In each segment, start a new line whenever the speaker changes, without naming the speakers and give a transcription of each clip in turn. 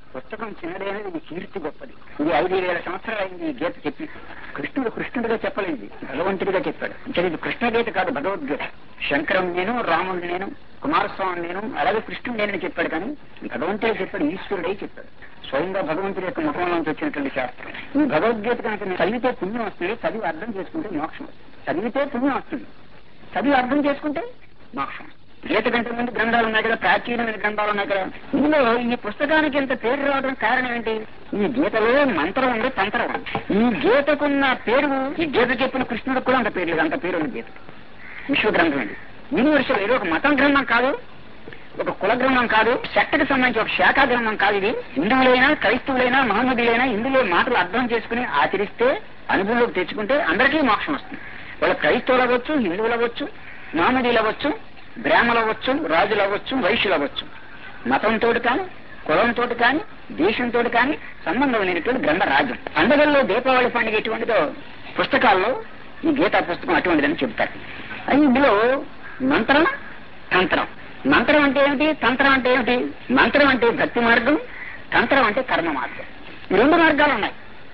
పుస్తకం చిన్నదైనది ఇది కీర్తి గొప్పది ఇది ఐదు వేల సంవత్సరాలు అయింది ఈ గీత చెప్పి కృష్ణుడు కృష్ణుడిగా చెప్పలేదు భగవంతుడిగా చెప్పాడు అంటే ఇది కృష్ణ గీత కాదు భగవద్గీత శంకరం నేను రాముడు నేను కుమారస్వామి నేను అలాగే కృష్ణుడు నేనని చెప్పాడు కానీ భగవంతుడే చెప్పాడు ఈశ్వరుడే చెప్పాడు స్వయంగా భగవంతుడి యొక్క ముఖంలోంచి వచ్చినటువంటి శాస్త్రం ఈ భగవద్గీత కనుక మీరు చదివితే పుణ్యం వస్తుంది చదివి అర్థం చేసుకుంటే మోక్షం వస్తుంది. చదివితే పుణ్యం వస్తుంది చదివి అర్థం చేసుకుంటే మోక్షం గీత కంటే ముందు గ్రంథాలు ఉన్నాయి కదా ప్రాచీనమైన గ్రంథాలు ఉన్నాయి కదా ఇందులో ఈ పుస్తకానికి ఇంత పేరు రావడం కారణం ఏంటి ఈ గీతలో మంత్రం ఉంది తంత్రం ఉంది ఈ గీతకున్న పేరు ఈ గీత చెప్పిన కృష్ణుడికి కూడా అంత పేరు లేదు అంత పేరు ఉంది గీత విశ్వ గ్రంథం ఇది యూనివర్సల్ ఇది ఒక మతం గ్రంథం కాదు ఒక కుల గ్రంథం కాదు శక్తికి సంబంధించి ఒక శాఖా గ్రంథం కాదు ఇది హిందువులైనా క్రైస్తవులైనా మహమ్మదీలైనా ఇందులో మాటలు అర్థం చేసుకుని ఆచరిస్తే అనుభవంలోకి తెచ్చుకుంటే అందరికీ మోక్షం వస్తుంది వాళ్ళ క్రైస్తవులు అవ్వచ్చు హిందువులు అవ్వచ్చు మహమ్మదీలు అవ్వచ్చు బ్రాహ్మలు అవ్వచ్చు రాజులు అవ్వచ్చు వైశ్యులు అవ్వచ్చు మతంతో కానీ కులంతో కానీ దేశంతో కానీ సంబంధం లేనటువంటి గ్రంథ రాజ్యం పండుగల్లో దీపావళి పండుగ ఎటువంటిదో పుస్తకాల్లో ఈ గీతా పుస్తకం అటువంటిదని చెప్తారు అది ఇందులో మంత్రం తంత్రం మంత్రం అంటే ఏమిటి తంత్రం అంటే ఏమిటి మంత్రం అంటే భక్తి మార్గం తంత్రం అంటే కర్మ మార్గం ఈ రెండు మార్గాలు ఉన్నాయి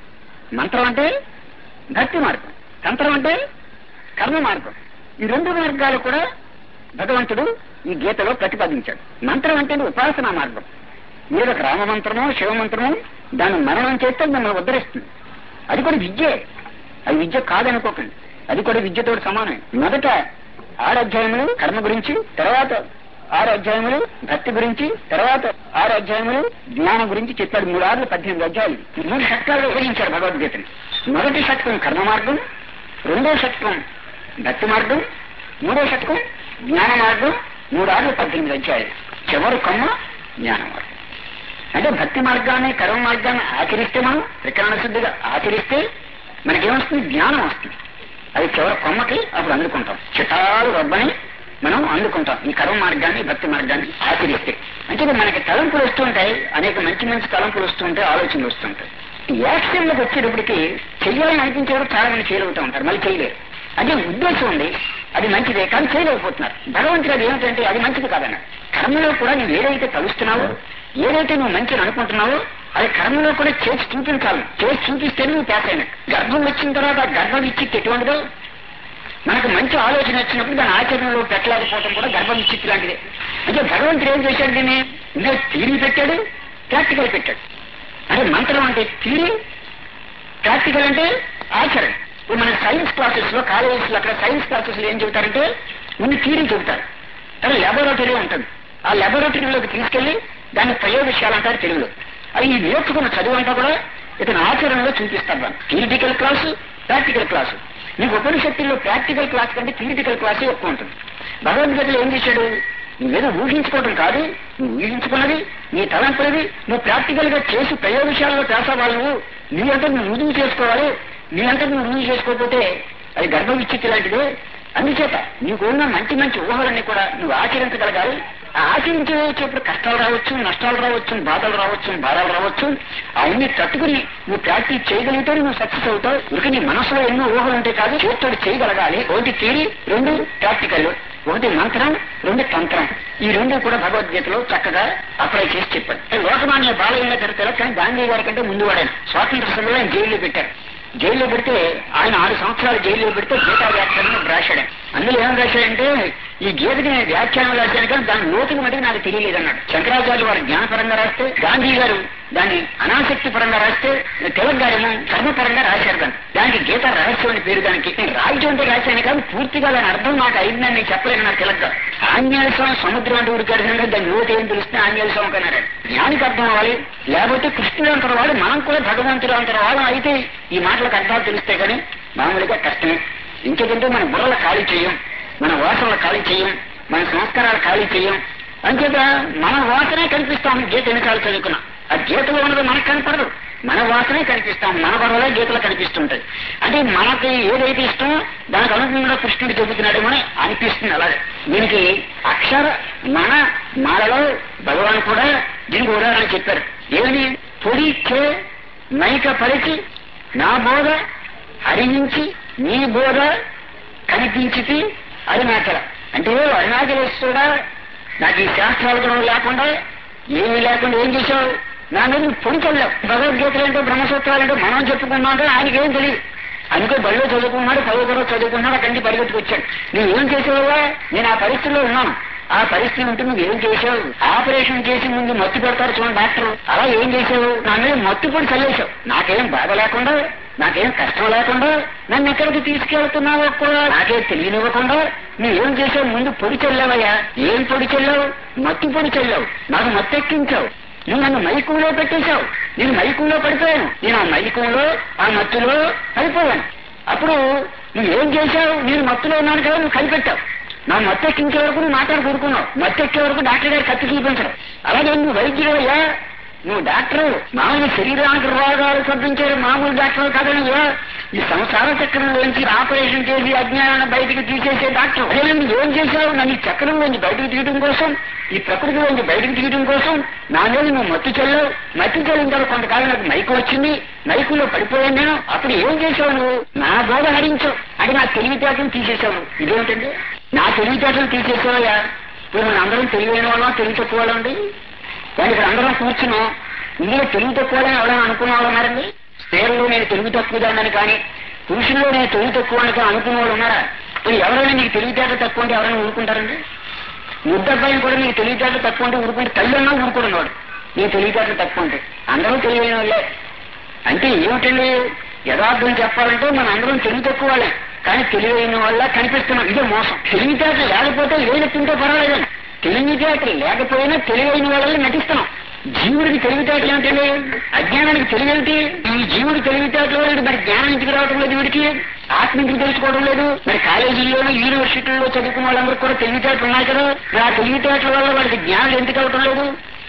మంత్రం అంటే భక్తి మార్గం తంత్రం అంటే కర్మ మార్గం ఈ రెండు మార్గాలు కూడా భగవంతుడు ఈ గీతలో ప్రతిపాదించాడు మంత్రం అంటే ఉపాసనా మార్గం మీరు ఒక రామ మంత్రమో శివ మంత్రమో దాన్ని మరణం చేస్తే మిమ్మల్ని ఉద్ధరిస్తుంది అది కూడా విద్యే అది విద్య కాదనుకోకండి అది కూడా విద్యతో సమానం మొదట ఆరు అధ్యాయములు కర్మ గురించి తర్వాత ఆరు అధ్యాయములు భక్తి గురించి తర్వాత ఆరు అధ్యాయములు జ్ఞానం గురించి చెప్పాడు మూడు ఆరు పద్దెనిమిది అధ్యాయులు ఈ మూడు శక్తాలు ఉపయోగించారు భగవద్గీతని మొదటి శక్తం కర్మ మార్గం రెండో శక్తం భక్తి మార్గం మూడో శతకం జ్ఞాన మార్గం మూడు ఆరు పద్దెనిమిది అధ్యాయులు చివరి కొమ్మ జ్ఞాన మార్గం అంటే భక్తి మార్గాన్ని కర్మ మార్గాన్ని ఆచరిస్తే మనం త్రికరణ శుద్ధిగా ఆచరిస్తే మనకేమొస్తుంది జ్ఞానం వస్తుంది అది చివరి కొమ్మకి అప్పుడు అందుకుంటాం చిటారు రబ్బని మనం అందుకుంటాం ఈ కర్మ మార్గాన్ని భక్తి మార్గాన్ని ఆచరిస్తే అంటే మనకి తలంపులు వస్తుంటాయి అనేక మంచి మంచి తలంపులు వస్తుంటాయి ఆలోచనలు వస్తుంటాయి ఈ యాక్షన్లకు వచ్చేటప్పటికి చెయ్యాలని అనిపించేవారు చాలా మంది చేయగలుగుతూ ఉంటారు మళ్ళీ చేయలేరు అంటే ఉద్దేశం ఉంది అది మంచిదే కానీ చేయలేకపోతున్నారు భగవంతుడు అది ఏమిటంటే అది మంచిది కాదన్న కర్మలో కూడా నువ్వు ఏదైతే తలుస్తున్నావో ఏదైతే నువ్వు మంచిని అనుకుంటున్నావో అది కర్మలో కూడా చేసి చూపించాలి చేసి చూపిస్తేనే నువ్వు పాస్ అయిన గర్భం వచ్చిన తర్వాత ఆ గర్భం ఇచ్చి ఎటువంటిదో మనకు మంచి ఆలోచన వచ్చినప్పుడు దాని ఆచరణలో పెట్టలేకపోవడం కూడా గర్భం ఇచ్చి లాంటిదే అంటే భగవంతుడు ఏం చేశాడు దీన్ని ఇందులో థీరీ పెట్టాడు ప్రాక్టికల్ పెట్టాడు అంటే మంత్రం అంటే థీరీ ప్రాక్టికల్ అంటే ఆచరణ ఇప్పుడు మన సైన్స్ క్లాసెస్ లో కాలేజెస్ లో అక్కడ సైన్స్ క్లాసెస్ లో ఏం చెబుతారంటే ముందు థీరీ చెబుతారు కానీ లెబొరేటరీ ఉంటుంది ఆ లెబొరేటరీలోకి తీసుకెళ్లి దాన్ని ప్రయోగశాల అంటారు తెలుగులో అది ఈ నేర్చుకున్న చదువు అంతా కూడా ఇతను ఆచరణలో చూపిస్తారు దాన్ని థియరిటికల్ క్లాసు ప్రాక్టికల్ క్లాసు నీకు ఉపనిషత్తుల్లో ప్రాక్టికల్ క్లాస్ కంటే థియరిటికల్ క్లాసే ఎక్కువ ఉంటుంది భగవద్గీతలో ఏం చేశాడు నువ్వేదో ఊహించుకోవడం కాదు నువ్వు ఊహించుకున్నది నీ తలంపులది నువ్వు ప్రాక్టికల్ గా చేసి ప్రయోగశాలలో పేసవాలి నువ్వు నీ అంటే నువ్వు రుజువు చేసుకోవాలి నీ అంటే నువ్వు రుజువు చేసుకోకపోతే అది గర్భ విచ్చిత్తి లాంటిదే అందుచేత నీకు ఉన్న మంచి మంచి ఊహలన్నీ కూడా నువ్వు ఆచరించగలగాలి ఆ ఆచరించేటప్పుడు కష్టాలు రావచ్చు నష్టాలు రావచ్చు బాధలు రావచ్చు భారాలు రావచ్చు అవన్నీ తట్టుకుని నువ్వు ప్రాక్టీస్ చేయగలిగితే నువ్వు సక్సెస్ అవుతావు ఇక నీ మనసులో ఎన్నో ఊహలు ఉంటే కాదు చేతుడు చేయగలగాలి ఒకటి థియరీ రెండు ప్రాక్టికల్ ఒకటి మంత్రం రెండు తంత్రం ఈ రెండు కూడా భగవద్గీతలో చక్కగా అప్లై చేసి చెప్పాడు లోకమాన్య బాలయ్య గారి తెల కానీ గాంధీ గారి కంటే ముందు వాడాను స్వాతంత్ర సమయంలో ఆయన జైల్లో పెట్టారు జైల్లో పెడితే ఆయన ఆరు సంవత్సరాలు జైల్లో పెడితే గీతా వ్యాఖ్యానం రాశాడు అందులో ఏం రాశాడంటే ఈ గీతకి నేను వ్యాఖ్యానం రాశాను కానీ దాని లోతుకి మటుకు నాకు తెలియలేదు అన్నాడు శంకరాచార్య వారు జ్ఞానపరంగా రాస్తే గాంధీ గారు దాన్ని అనాసక్తి పరంగా రాస్తే తిలక్ గారేమో కర్మపరంగా రాశారు దాన్ని దానికి గీత రహస్యం అని పేరు దానికి నేను రాయటం అంటే రాశాను కానీ పూర్తిగా దాని అర్థం నాకు అయిందని నేను చెప్పలేను నాకు తిలక్ గారు ఆంజనేయ స్వామి సముద్రం అంటే ఊరికి అడిగినాక దాని లోతు ఏం తెలిస్తే ఆంజనేయ స్వామికి అన్నాడు జ్ఞానికి అర్థం అవ్వాలి లేకపోతే కృష్ణుడు అంటారు వాడు మనం కూడా భగవంతుడు అంటారు వాళ్ళం అయితే ఈ మాటలకు అర్థాలు తెలిస్తే కానీ మామూలుగా కష్టమే ఇంకేదంటే మన బుర్రలు ఖాళీ చేయం మన వాసనలు ఖాళీ చేయం మన సంస్కారాలు ఖాళీ చేయం అంచేత మన వాసనే కనిపిస్తాం గీత ఎన్నిసార్లు చదువుకున్నాం ఆ గీతలో ఉన్నది మనకు కనపడదు మన వాసనే కనిపిస్తాం మన గొడవలే గీతలు కనిపిస్తుంటాయి అంటే మనకి ఏదైతే ఇష్టమో దానికి అనుగుణంగా కృష్ణుడు చెబుతున్నాడేమో అని అనిపిస్తుంది అలాగే దీనికి అక్షర మన మాలలో భగవాన్ కూడా దీనికి ఉదాహరణ చెప్పారు ఏమని పొడి చే మైక పరిచి నా బోధ హరించి నీ బోధ కనిపించితి అరుణాచల అంటే అరుణాచలేశ్వరుడా నాకు ఈ శాస్త్రాలు కూడా లేకుండా ఏమీ లేకుండా ఏం చేశావు నా మీద నువ్వు పొడి చల్లావు భగవద్గీతలు ఏంటో బ్రహ్మసూత్రాలు ఏంటో మనం చెప్పుకున్నాంటే ఆయనకి ఏం తెలియదు అందుకే బడిలో చదువుకున్నాడు పదో తరగతి చదువుకున్నాడు అక్కడి నుంచి పరిగెత్తుకు వచ్చాడు నువ్వు ఏం చేసేవా నేను ఆ పరిస్థితిలో ఉన్నాను ఆ పరిస్థితి ఉంటే నువ్వు ఏం చేసావు ఆపరేషన్ చేసి ముందు మత్తు పెడతారు చూడండి డాక్టర్ అలా ఏం చేసావు నా మీద మత్తు పొడి చల్లేశావు నాకేం బాధ లేకుండా నాకేం కష్టం లేకుండా నన్ను ఎక్కడికి తీసుకెళ్తున్నావో కూడా నాకే తెలియనివ్వకుండా నువ్వు ఏం చేసావు ముందు పొడి చల్లావయ్యా ఏం పొడి చల్లావు మత్తు పొడి చల్లావు నాకు మత్తు ఎక్కించావు నువ్వు నన్ను మైకంలో పెట్టేశావు నేను మైకంలో పడిపోయాను నేను ఆ మైకంలో ఆ మత్తులో పడిపోయాను అప్పుడు నువ్వేం చేశావు నేను మత్తులో ఉన్నాను కదా నువ్వు కనిపెట్టావు నా మత్తు ఎక్కించే వరకు నువ్వు మాట్లాడి కూరుకున్నావు మత్తు ఎక్కే వరకు డాక్టర్ గారు కత్తి చూపించడం అలాగే నువ్వు వైద్యుడు అయ్యా నువ్వు డాక్టర్ మామూలు శరీరానికి రోగాలు సర్దించే మామూలు డాక్టర్ కాదనయ్యా ఈ సంసార చక్రంలోంచి ఆపరేషన్ చేసి అజ్ఞానాన్ని బయటికి తీసేసే డాక్టర్ అదే నువ్వు ఏం చేశావు నన్ను ఈ చక్రంలోంచి బయటకు తీయడం కోసం ఈ ప్రకృతిలోంచి బయటకు తీయడం కోసం నా మీద నువ్వు మత్తు చల్లావు మత్తు చల్లిన తర్వాత కొంతకాలం నాకు మైకు వచ్చింది మైకులో పడిపోయాను నేను అప్పుడు ఏం చేసావు నువ్వు నా బోధ హరించావు అంటే నా తెలివితేటను తీసేసావు ఇదేమిటండి నా తెలివితేటలు తీసేసావయ్యా ఇప్పుడు మన అందరం తెలివైన వాళ్ళం తెలివి తక్కువ వాళ్ళండి కానీ ఇక్కడ అందరం కూర్చున్నాం ఇందులో తెలివి తక్కువ వాళ్ళని ఎవరైనా అనుకున్న వాళ్ళు ఉన్నారండి స్త్రీలలో నేను తెలివి తక్కువదాన్ని కానీ పురుషుల్లో నేను తెలివి తక్కువ అని కానీ అనుకున్న వాళ్ళు ఉన్నారా ఇప్పుడు ఎవరైనా నీకు తెలివితేట తక్కువ అంటే ఎవరైనా ఊరుకుంటారండి ముద్దబ్బాయిని కూడా నీకు తెలివితేట తక్కువ అంటే ఊరుకుంటే తల్లి అన్నా ఊరుకున్నాడు నీకు తెలివితేట తక్కువ అంటే అందరూ తెలివైన వాళ్ళే అంటే ఏమిటండి యథార్థం చెప్పాలంటే మన అందరం తెలివి తక్కువ వాళ్ళే కానీ తెలివైన వాళ్ళ కనిపిస్తున్నాం ఇదే మోసం తెలివితేటలు లేకపోతే లేనట్టుంటే పర్వాలేదండి తెలివితేటలు లేకపోయినా తెలివైన వాళ్ళని నటిస్తున్నాం జీవుడికి తెలివితేటలు ఏమిటండి అజ్ఞానానికి తెలివేమిటి ఈ జీవుడి తెలివితేటలు లేదు మరి జ్ఞానం ఇంటికి రావడం లేదు వీడికి ఆత్మ ఇంటికి తెలుసుకోవడం లేదు మరి కాలేజీల్లోనూ యూనివర్సిటీల్లో చదువుకున్న వాళ్ళందరూ కూడా తెలివితేటలు ఉన్నాయి కదా మరి ఆ తెలివితేటల వల్ల వాళ్ళకి జ్ఞానం ఎందుకు అవటం లేదు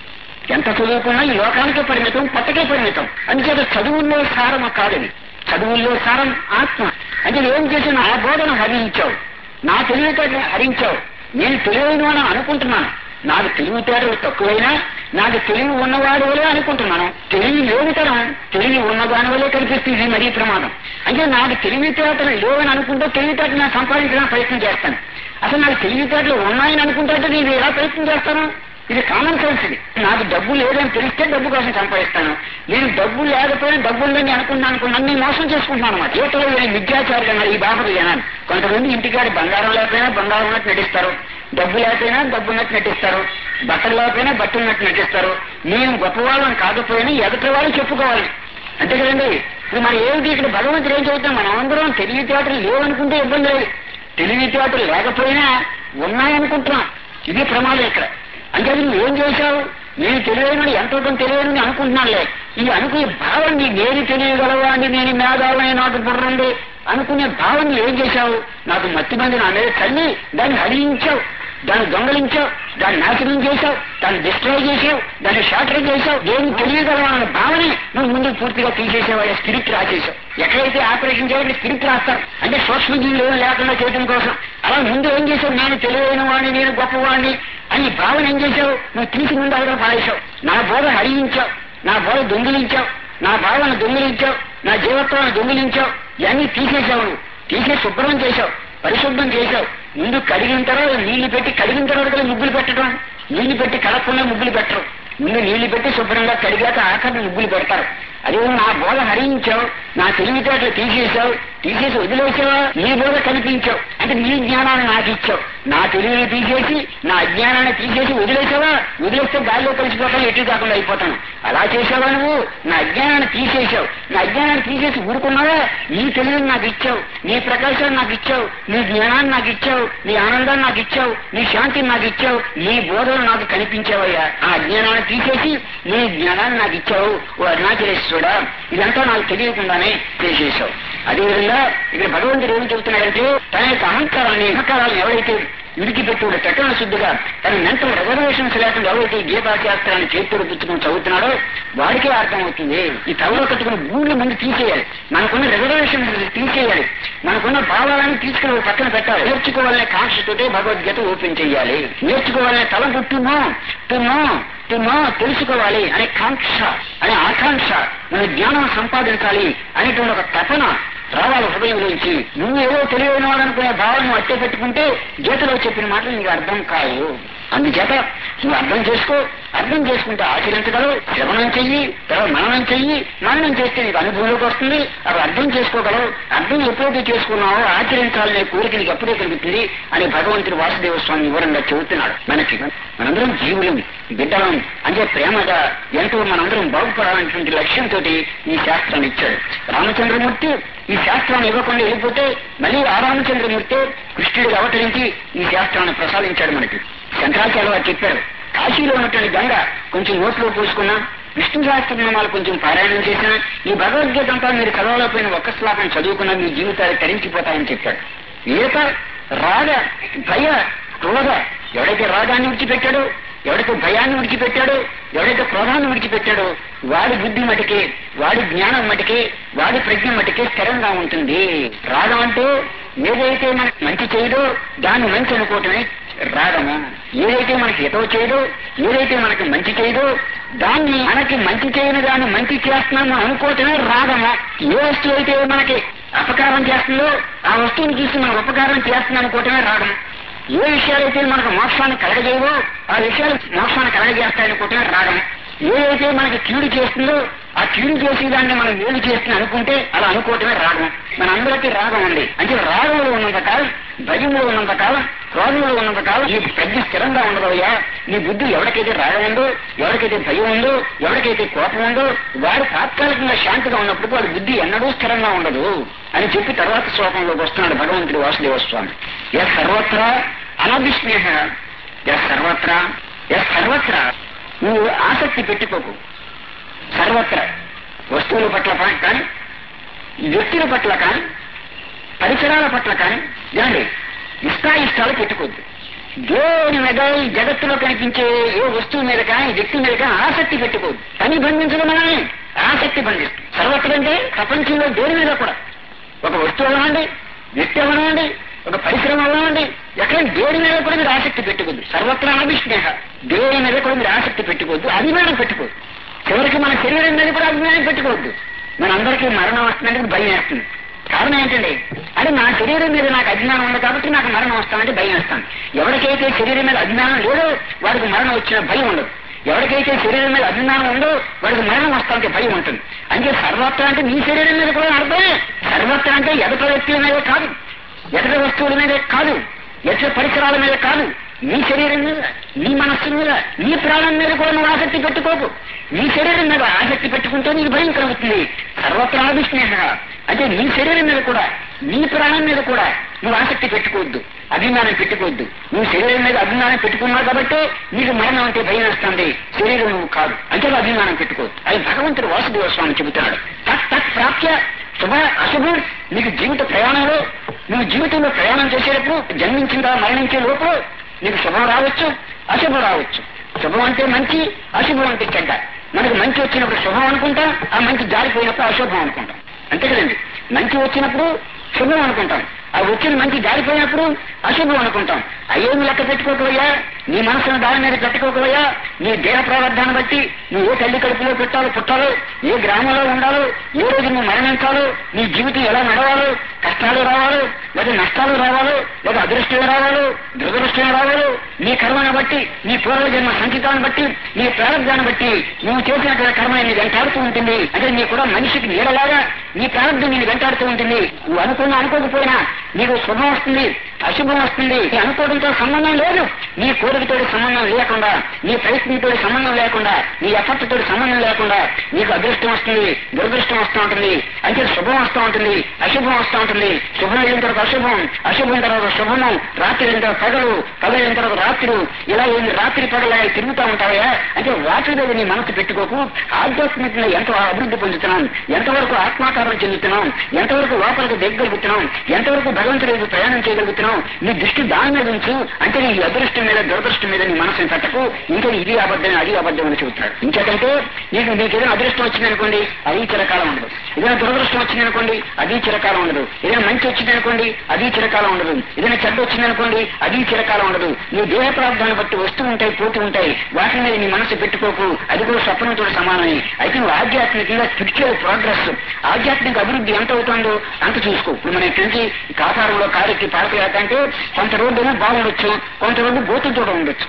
ఎంత చదువుకున్నా ఈ లోకానికే పరిమితం పట్టకే పరిమితం అంచేత చదువుల్లో సారం కాదని చదువుల్లో సారం ఆత్మ అంటే ఏం చేసి నా బోధన హరించావు నా తెలివితేటలు హరించావు నేను తెలివైన అనుకుంటున్నాను నాకు తెలివితేటలు తక్కువైనా నాకు తెలివి ఉన్నవాడు వలే అనుకుంటున్నాను తెలివి లేనితనం తెలివి ఉన్నదాని వల్లే కనిపిస్తుంది ఇది మరీ ప్రమాదం అంటే నాకు తెలివితేటలు లేవని అనుకుంటే తెలివితేటలు నేను సంపాదించడానికి ప్రయత్నం చేస్తాను అసలు నాకు తెలివితేటలు ఉన్నాయని అనుకుంటే నేను ఎలా ప్రయత్నం చేస్తాను ఇది కామన్ సెన్స్ ఇది నాకు డబ్బు లేదని తెలిస్తే డబ్బు కోసం సంపాదిస్తాను నేను డబ్బు లేకపోయినా డబ్బు ఉందని అనుకున్నాను అనుకున్నాను నేను మోసం చేసుకుంటున్నాను అన్నమాట యువతలో నేను విద్యాచారులు అన్నారు ఈ బాబు జనాలు కొంతమంది ఇంటికాడ బంగారం లేకపోయినా బంగారం ఉన్నట్టు నటిస్తారు డబ్బు లేకపోయినా డబ్బు ఉన్నట్టు నటిస్తారు బట్టలు లేకపోయినా బట్టలు ఉన్నట్టు నటిస్తారు నేను గొప్పవాళ్ళని కాకపోయినా ఎదుటి వాళ్ళు చెప్పుకోవాలి అంతే కదండి ఇప్పుడు మనం ఏమిటి ఇక్కడ భగవంతుడు ఏం చెబుతాం మనం అందరం తెలివితేటలు లేవనుకుంటే ఇబ్బంది లేదు తెలివితేటలు లేకపోయినా ఉన్నాయనుకుంటున్నాం ఇది ప్రమాదం ఇక్కడ అంటే నువ్వు ఏం చేశావు నేను తెలియని ఎంతో కొంత తెలియని అనుకుంటున్నానులే ఈ అనుకునే భావాన్ని నేను తెలియగలవాడిని నేను మేధావని నాకు బుర్రండి అనుకునే భావాన్ని ఏం చేశావు నాకు మత్తి మంది నా మీద చల్లి దాన్ని హరించావు దాన్ని దొంగలించావు దాన్ని నాశనం చేశావు దాన్ని డిస్ట్రాయ్ చేసావు దాన్ని షార్టర్ చేశావు ఏం తెలియగలవన్న భావనే నువ్వు ముందు పూర్తిగా తీసేసావు ఆ స్పిరిట్ రాసేసావు ఎక్కడైతే ఆపరేషన్ చేయాలి స్పిరిట్ రాస్తారు అంటే సూక్ష్మజీవులు ఏం లేకుండా చేయడం కోసం అలా ముందు ఏం చేశావు నేను తెలివైన వాడిని నేను గొప్పవాడిని అని భావన ఏం చేశావు నువ్వు తీసి ముందు అవడం పారేశావు నా బోధ హరించావు నా బోధ దొంగిలించావు నా భావన దొంగిలించావు నా జీవత్వాన్ని దొంగిలించావు ఇవన్నీ తీసేశావు నువ్వు తీసేసి శుభ్రం చేశావు పరిశుభ్రం చేశావు ముందు కడిగిన తర్వాత నీళ్లు పెట్టి కడిగిన తర్వాత కదా ముగ్గులు పెట్టడం నీళ్లు పెట్టి కడగకుండా ముగ్గులు పెట్టరు ముందు నీళ్లు పెట్టి శుభ్రంగా కడిగాక ఆఖరి ముగ్గులు పెడతారు అదే నా బోధ హరించావు నా తెలివితేటలు తీసేశావు తీసేసి వదిలేసావా నీ బోధ కనిపించావు అంటే నీ జ్ఞానాన్ని నాకు ఇచ్చావు నా తెలివిని తీసేసి నా అజ్ఞానాన్ని తీసేసి వదిలేసావా వదిలేస్తే గాలిలో కలిసిపోతాను ఎటు కాకుండా అయిపోతాను అలా చేసావా నువ్వు నా అజ్ఞానాన్ని తీసేశావు నా అజ్ఞానాన్ని తీసేసి ఊరుకున్నావా నీ తెలివిని నాకు ఇచ్చావు నీ ప్రకాశాన్ని నాకు ఇచ్చావు నీ జ్ఞానాన్ని నాకు ఇచ్చావు నీ ఆనందాన్ని నాకు ఇచ్చావు నీ శాంతిని నాకు ఇచ్చావు నీ బోధన నాకు కనిపించావయ్యా ఆ అజ్ఞానాన్ని తీసేసి నీ జ్ఞానాన్ని నాకు ఇచ్చావు ఓ అరుణాచలేశ్వరుడా ఇదంతా నాకు తెలియకుండానే చేసేసావు అదేవిధంగా ఇక్కడ భగవంతుడు ఏం చెబుతున్నాడంటే తన యొక్క అహంకారాన్ని అహంకారాన్ని ఎవరైతే విడిచిపెట్టుడు చట్టణ శుద్ధిగా తన మెంటల్ రిజర్వేషన్స్ లేకుండా ఎవరైతే ఈ గీతాశాస్త్రాన్ని చేతులు పుచ్చుకొని చదువుతున్నాడో వాడికే అర్థమవుతుంది ఈ తవలో కట్టుకుని భూముల ముందు తీసేయాలి మనకున్న రిజర్వేషన్స్ తీసేయాలి మనకున్న భావాలను తీసుకుని ఒక పక్కన పెట్టాలి నేర్చుకోవాలనే కాంక్షతోటే భగవద్గీత ఓపెన్ చేయాలి నేర్చుకోవాలనే తలంపు తుమ్మో తుమ్మో తుమ్మో తెలుసుకోవాలి అనే కాంక్ష అనే ఆకాంక్ష మన జ్ఞానం సంపాదించాలి అనేటువంటి ఒక తపన రావాలి హృదయంలోంచి నువ్వు ఏదో తెలియని వాడు అనుకునే భావన అట్టే పెట్టుకుంటే గీతలో చెప్పిన మాటలు నీకు అర్థం కావు అందుచేత నువ్వు అర్థం చేసుకో అర్థం చేసుకుంటే ఆచరించగలవు శ్రవణం చెయ్యి తర్వాత మననం చెయ్యి మననం చేస్తే నీకు అనుభవంలోకి వస్తుంది అవి అర్థం చేసుకోగలవు అర్థం ఎప్పుడైతే చేసుకున్నావో ఆచరించాలనే కోరిక నీకు ఎప్పుడే కలుగుతుంది అని భగవంతుడు వాసుదేవ స్వామి వివరంగా చెబుతున్నాడు మనకి మనందరం జీవులం బిడ్డలం అంటే ప్రేమగా ఎంతో మనందరం బాగుపడాలనేటువంటి లక్ష్యంతో ఈ శాస్త్రాన్ని ఇచ్చాడు రామచంద్రమూర్తి ఈ శాస్త్రాన్ని ఇవ్వకుండా వెళ్ళిపోతే మళ్ళీ ఆ రామచంద్రమూర్తి కృష్ణుడికి అవతరించి ఈ శాస్త్రాన్ని ప్రసాదించాడు మనకి శంకరాచార్య వారు చెప్పారు కాశీలో ఉన్నటువంటి గంగ కొంచెం నోట్లో పోసుకున్నా విష్ణు సహస్రనామాలు కొంచెం పారాయణం చేసినా ఈ భగవద్గీత అంతా మీరు చదవలేకపోయిన ఒక్క శ్లోకం చదువుకున్నా మీ జీవితాలు తరించిపోతాయని చెప్పాడు ఏక రాగ భయ క్రోధ ఎవడైతే రాగాన్ని విడిచిపెట్టాడో ఎవడైతే భయాన్ని విడిచిపెట్టాడో ఎవడైతే క్రోధాన్ని విడిచిపెట్టాడో వాడి బుద్ధి మటుకే వాడి జ్ఞానం మటుకే వాడి ప్రజ్ఞ మటుకే స్థిరంగా ఉంటుంది రాగం అంటే ఏదైతే మనకు మంచి చేయదో దాన్ని మంచి అనుకోవటమే రాగము ఏదైతే మనకి హితవ చేయదో ఏదైతే మనకి మంచి చేయదో దాన్ని మనకి మంచి చేయని దాన్ని మంచి చేస్తున్నాము అనుకోవటమే రాగము ఏ వస్తువు అయితే మనకి అపకారం చేస్తుందో ఆ వస్తువుని చూసి మనం ఉపకారం చేస్తున్నాం అనుకోవటమే రాగం ఏ విషయాలైతే మనకు మోక్షాన్ని కలగజేయవో ఆ విషయాలు మోక్షాన్ని కలగజేస్తాయనుకుంటే రాగం ఏదైతే మనకి కీడు చేస్తుందో ఆ కీడు చేసే దాన్ని మనం మేలు చేస్తుంది అనుకుంటే అలా అనుకోవటమే రాగం మన అందరికీ రాగం ఉంది అంటే రాగంలో ఉన్నంత కాలం భయంలో ఉన్నంత కాలం క్రోధంలో ఉన్నంత కాలం ఈ ప్రజ్ఞ స్థిరంగా ఉండదయ్యా నీ బుద్ధి ఎవరికైతే రాగం ఉందో ఎవరికైతే భయం ఉందో ఎవరికైతే కోపం ఉందో వాడు తాత్కాలికంగా శాంతిగా ఉన్నప్పుడు వాడి బుద్ధి ఎన్నడూ స్థిరంగా ఉండదు అని చెప్పి తర్వాత శ్లోకంలోకి వస్తున్నాడు భగవంతుడు వాసుదేవ స్వామి ఎస్ సర్వత్రా అనభిస్నేహ ఎస్ సర్వత్రా ఎస్ సర్వత్రా నువ్వు ఆసక్తి పెట్టుకోకు సర్వత్ర వస్తువుల పట్ల పా- కానీ వ్యక్తుల పట్ల కానీ పరిసరాల పట్ల కానీ ఏమండి ఇష్టాయిష్టాలు పెట్టుకోవద్దు దేని మీద ఈ జగత్తులో కనిపించే ఏ వస్తువు మీద కానీ వ్యక్తి మీద కానీ ఆసక్తి పెట్టుకోవద్దు పని బంధించడం మనల్ని ఆసక్తి బంధిస్తుంది సర్వత్ర అంటే ప్రపంచంలో దేని మీద కూడా ఒక వస్తువు అవనండి వ్యక్తి అవనండి ఒక పరిశ్రమ అవనండి ఎక్కడ దేని మీద కూడా మీరు ఆసక్తి పెట్టుకోవద్దు సర్వత్రా అభిష్ణేహ దేని మీద కూడా మీరు ఆసక్తి పెట్టుకోవద్దు అభిమానం పెట్టుకోవద్దు చివరికి మన శరీరం మీద కూడా అభిమానం పెట్టుకోవద్దు మనందరికీ మరణం వస్తుందంటే భయం వేస్తుంది కారణం ఏంటండి అంటే నా శరీరం మీద నాకు అభిమానం ఉంది కాబట్టి నాకు మరణం వస్తానంటే భయం వేస్తాను ఎవరికైతే శరీరం మీద అభిమానం లేదో వాడికి మరణం వచ్చిన భయం ఉండదు ఎవరికైతే శరీరం మీద అభిమానం ఉందో వాడికి మరణం వస్తానికి భయం ఉంటుంది అంటే సర్వత్ర అంటే నీ శరీరం మీద కూడా అర్థమే సర్వత్ర అంటే ఎదట వ్యక్తుల మీద కాదు ఎదట వస్తువుల మీద కాదు ఎదట పరిసరాల మీద కాదు నీ శరీరం మీద నీ మనస్సు మీద నీ ప్రాణం మీద కూడా నువ్వు ఆసక్తి పెట్టుకోకు నీ శరీరం మీద ఆసక్తి పెట్టుకుంటే నీకు భయం కలుగుతుంది సర్వత్రా విస్నేహ అంటే నీ శరీరం మీద కూడా నీ ప్రాణం మీద కూడా నువ్వు ఆసక్తి పెట్టుకోవద్దు అభిమానం పెట్టుకోవద్దు నువ్వు శరీరం మీద అభిమానం పెట్టుకున్నావు కాబట్టి నీకు మరణం అంటే భయం వస్తుంది శరీరం నువ్వు కాదు అంటే నువ్వు అభిమానం పెట్టుకోవద్దు అది భగవంతుడు వాసుదేవ స్వామి చెబుతున్నాడు తత్ తత్ ప్రాప్య శుభ అశుభం నీకు జీవిత ప్రయాణంలో నువ్వు జీవితంలో ప్రయాణం చేసేటప్పుడు జన్మించిందా మరణించే లోపు నీకు శుభం రావచ్చు అశుభం రావచ్చు శుభం అంటే మంచి అశుభం అంటే చెడ్డ మనకు మంచి వచ్చినప్పుడు శుభం అనుకుంటాం ఆ మంచి జారిపోయినప్పుడు అశుభం అనుకుంటాం అంతే కదండి మంచి వచ్చినప్పుడు శుభం అనుకుంటాం ఆ వచ్చిన మంచి జారిపోయినప్పుడు అశుభం అనుకుంటాం అయ్యేమి లెక్క పెట్టుకోకపోయా నీ మనసును దాని మీద పెట్టుకోకపోయా నీ దేహ ప్రారంధాన్ని బట్టి నువ్వు ఏ తల్లి కడుపులో పెట్టాలో పుట్టాలో ఏ గ్రామంలో ఉండాలో ఏ రోజు నువ్వు మరణించాలో నీ జీవితం ఎలా నడవాలో కష్టాలు రావాలో లేదా నష్టాలు రావాలో లేదా అదృష్టం రావాలో దురదృష్టం రావాలో నీ కర్మను బట్టి నీ పూర్వజన్మ సంచితాన్ని బట్టి నీ ప్రారంభాన్ని బట్టి నువ్వు చేసిన కర్మ నీ వెంటాడుతూ ఉంటుంది అంటే నీ కూడా మనిషికి నీడలాగా నీ ప్రారంభం నేను వెంటాడుతూ ఉంటుంది నువ్వు అనుకున్నా అనుకోకపోయినా నీకు శుభం వస్తుంది అశుభం వస్తుంది నీ అనుకోవడంతో సంబంధం లేదు నీ కోరికతో సంబంధం లేకుండా నీ ప్రయత్నంతో సంబంధం లేకుండా నీ ఎఫర్ట్ తోటి సంబంధం లేకుండా నీకు అదృష్టం వస్తుంది దురదృష్టం వస్తూ ఉంటుంది అంటే శుభం వస్తూ ఉంటుంది అశుభం వస్తూ ఉంటుంది శుభం అయిన తర్వాత అశుభం అశుభం తర్వాత శుభము రాత్రి అయిన తర్వాత పగలు పగలు అయిన తర్వాత రాత్రి ఇలా ఏంది రాత్రి పగల తిరుగుతూ ఉంటాయా అంటే వాటి మీద నీ మనసు పెట్టుకోకు ఆధ్యాత్మికంగా ఎంత అభివృద్ధి పొందుతున్నాం ఎంతవరకు ఆత్మాకారం చెందుతున్నాం ఎంతవరకు లోపలికి దిగగలుగుతున్నాం ఎంతవరకు భగవంతుడి వైపు ప్రయాణం చేయగలుగుతున్నాం నీ దృష్టి దాని మీద ఉంచు అంటే నీ అదృష్టం మీద దురదృష్టం మీద నీ మనసుని పెట్టకు ఇంకా ఇది అబద్ధం అది అబద్ధం అని చెబుతాడు ఇంకేటంటే నీకు నీకు ఏదైనా అదృష్టం వచ్చిందనుకోండి అది చిరకాలం ఉండదు ఏదైనా దురదృష్టం వచ్చిందనుకోండి అది చిరకాలం ఉండదు ఏదైనా మంచి వచ్చిందనుకోండి అది చిరకాలం ఉండదు ఏదైనా చెడ్డ వచ్చిందనుకోండి అది చిరకాలం ఉండదు నీ దేహ ప్రార్థాన్ని బట్టి వస్తూ ఉంటాయి పోతూ ఉంటాయి వాటి మీద నీ మనసు పెట్టుకోకు అది కూడా స్వప్నంతో సమానమే అయితే నువ్వు ఆధ్యాత్మికంగా స్పిరిచువల్ ప్రోగ్రెస్ ఆధ్యాత్మిక అభివృద్ధి ఎంత అవుతుందో అంత చూసుకో ఇప్పుడు మన ఇక్కడి నుంచి కాసారంలో కారెక్కి పాడకలేక అంటే కొంత రోడ్డు ఏమో బాగుండొచ్చు కొంత రోడ్డు గోతులతో ఉండొచ్చు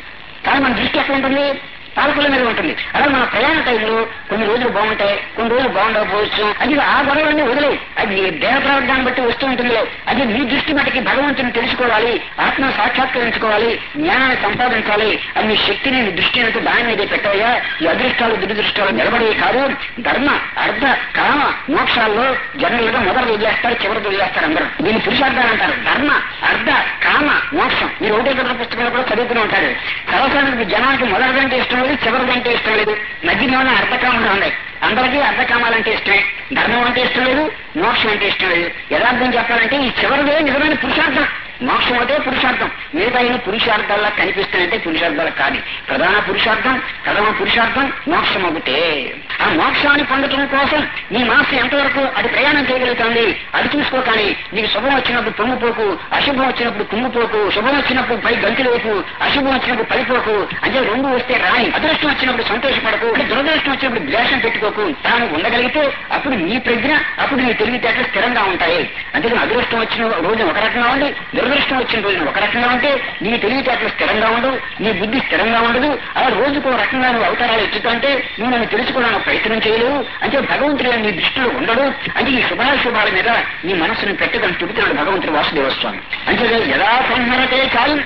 కానీ మన దృష్టి ఎక్కడ ఉంటుంది పాలకుల మీద ఉంటుంది అలాగే మన ప్రయాణ టైంలో కొన్ని రోజులు బాగుంటాయి కొన్ని రోజులు బాగుండకపోవచ్చు అది ఆ గొడవలన్నీ వదిలే అది దేవ ప్రవర్గాన్ని బట్టి వస్తూ ఉంటుంది అది మీ దృష్టి మటుకి భగవంతుని తెలుసుకోవాలి ఆత్మ సాక్షాత్కరించుకోవాలి జ్ఞానాన్ని సంపాదించాలి అది మీ శక్తిని నీ దృష్టి అంతా దాని మీదే పెట్టాయా ఈ అదృష్టాలు దురదృష్టాలు నిలబడే కాదు ధర్మ అర్థ కామ మోక్షాల్లో జనరల్గా మొదలు వదిలేస్తారు చివరికి వదిలేస్తారు అందరూ దీన్ని పురుషార్థాలు అంటారు ధర్మ అర్థ కామ మోక్షం మీరు ఒకటే గంటల పుస్తకాలు కూడా చదువుతూనే ఉంటారు సర్వసాధారణ జనానికి మొదటిదంటే ఇష్టం లేదు చివరిదంటే ఇష్టం లేదు మధ్యలోనే అర్థకామాలు ఉన్నాయి అందరికీ అర్థకామాలంటే ఇష్టమే ధర్మం అంటే ఇష్టం లేదు మోక్షం అంటే ఇష్టం లేదు యథార్థం చెప్పాలంటే ఈ చివరిదే నిజమైన పురుషార్థం మోక్షం అంటే పురుషార్థం మిగతా అయిన పురుషార్థాల్లో కనిపిస్తాయంటే పురుషార్థాలు కాదు ప్రధాన పురుషార్థం ప్రథమ పురుషార్థం మోక్షం ఒకటే ఆ మోక్షాన్ని పొందటం కోసం నీ మనస్సు ఎంతవరకు అది ప్రయాణం చేయగలుగుతుంది అది చూసుకోకాని నీకు శుభం వచ్చినప్పుడు పొంగిపోకు అశుభం వచ్చినప్పుడు కుంగిపోకు శుభం వచ్చినప్పుడు పై గంతులు వైపు అశుభం వచ్చినప్పుడు పడిపోకు అంటే రెండు వస్తే రాని అదృష్టం వచ్చినప్పుడు సంతోషపడకు అంటే దురదృష్టం వచ్చినప్పుడు ద్వేషం పెట్టుకోకు తాను ఉండగలిగితే అప్పుడు నీ ప్రజ్ఞ అప్పుడు నీ తెలివితేటలు స్థిరంగా ఉంటాయి అంతేకాని అదృష్టం వచ్చిన రోజు ఒక రకంగా ఉండి దురదృష్టం వచ్చిన రోజున ఒక రకంగా ఉంటే నీ తెలివితేటలు స్థిరంగా ఉండవు నీ బుద్ధి స్థిరంగా ఉండదు అలా రోజుకు ఒక రకంగా నువ్వు అవతారాలు ఎత్తుతుంటే నువ్వు నన్ను తెలుసుకోవడానికి ప్రయత్నం చేయలేవు అంటే భగవంతుడు నీ దృష్టిలో ఉండడు అంటే ఈ శుభాశుభాల మీద నీ మనసును పెట్టదని చెబుతున్నాడు భగవంతుడు వాసుదేవ స్వామి అంటే యథా సంహరతే కాలం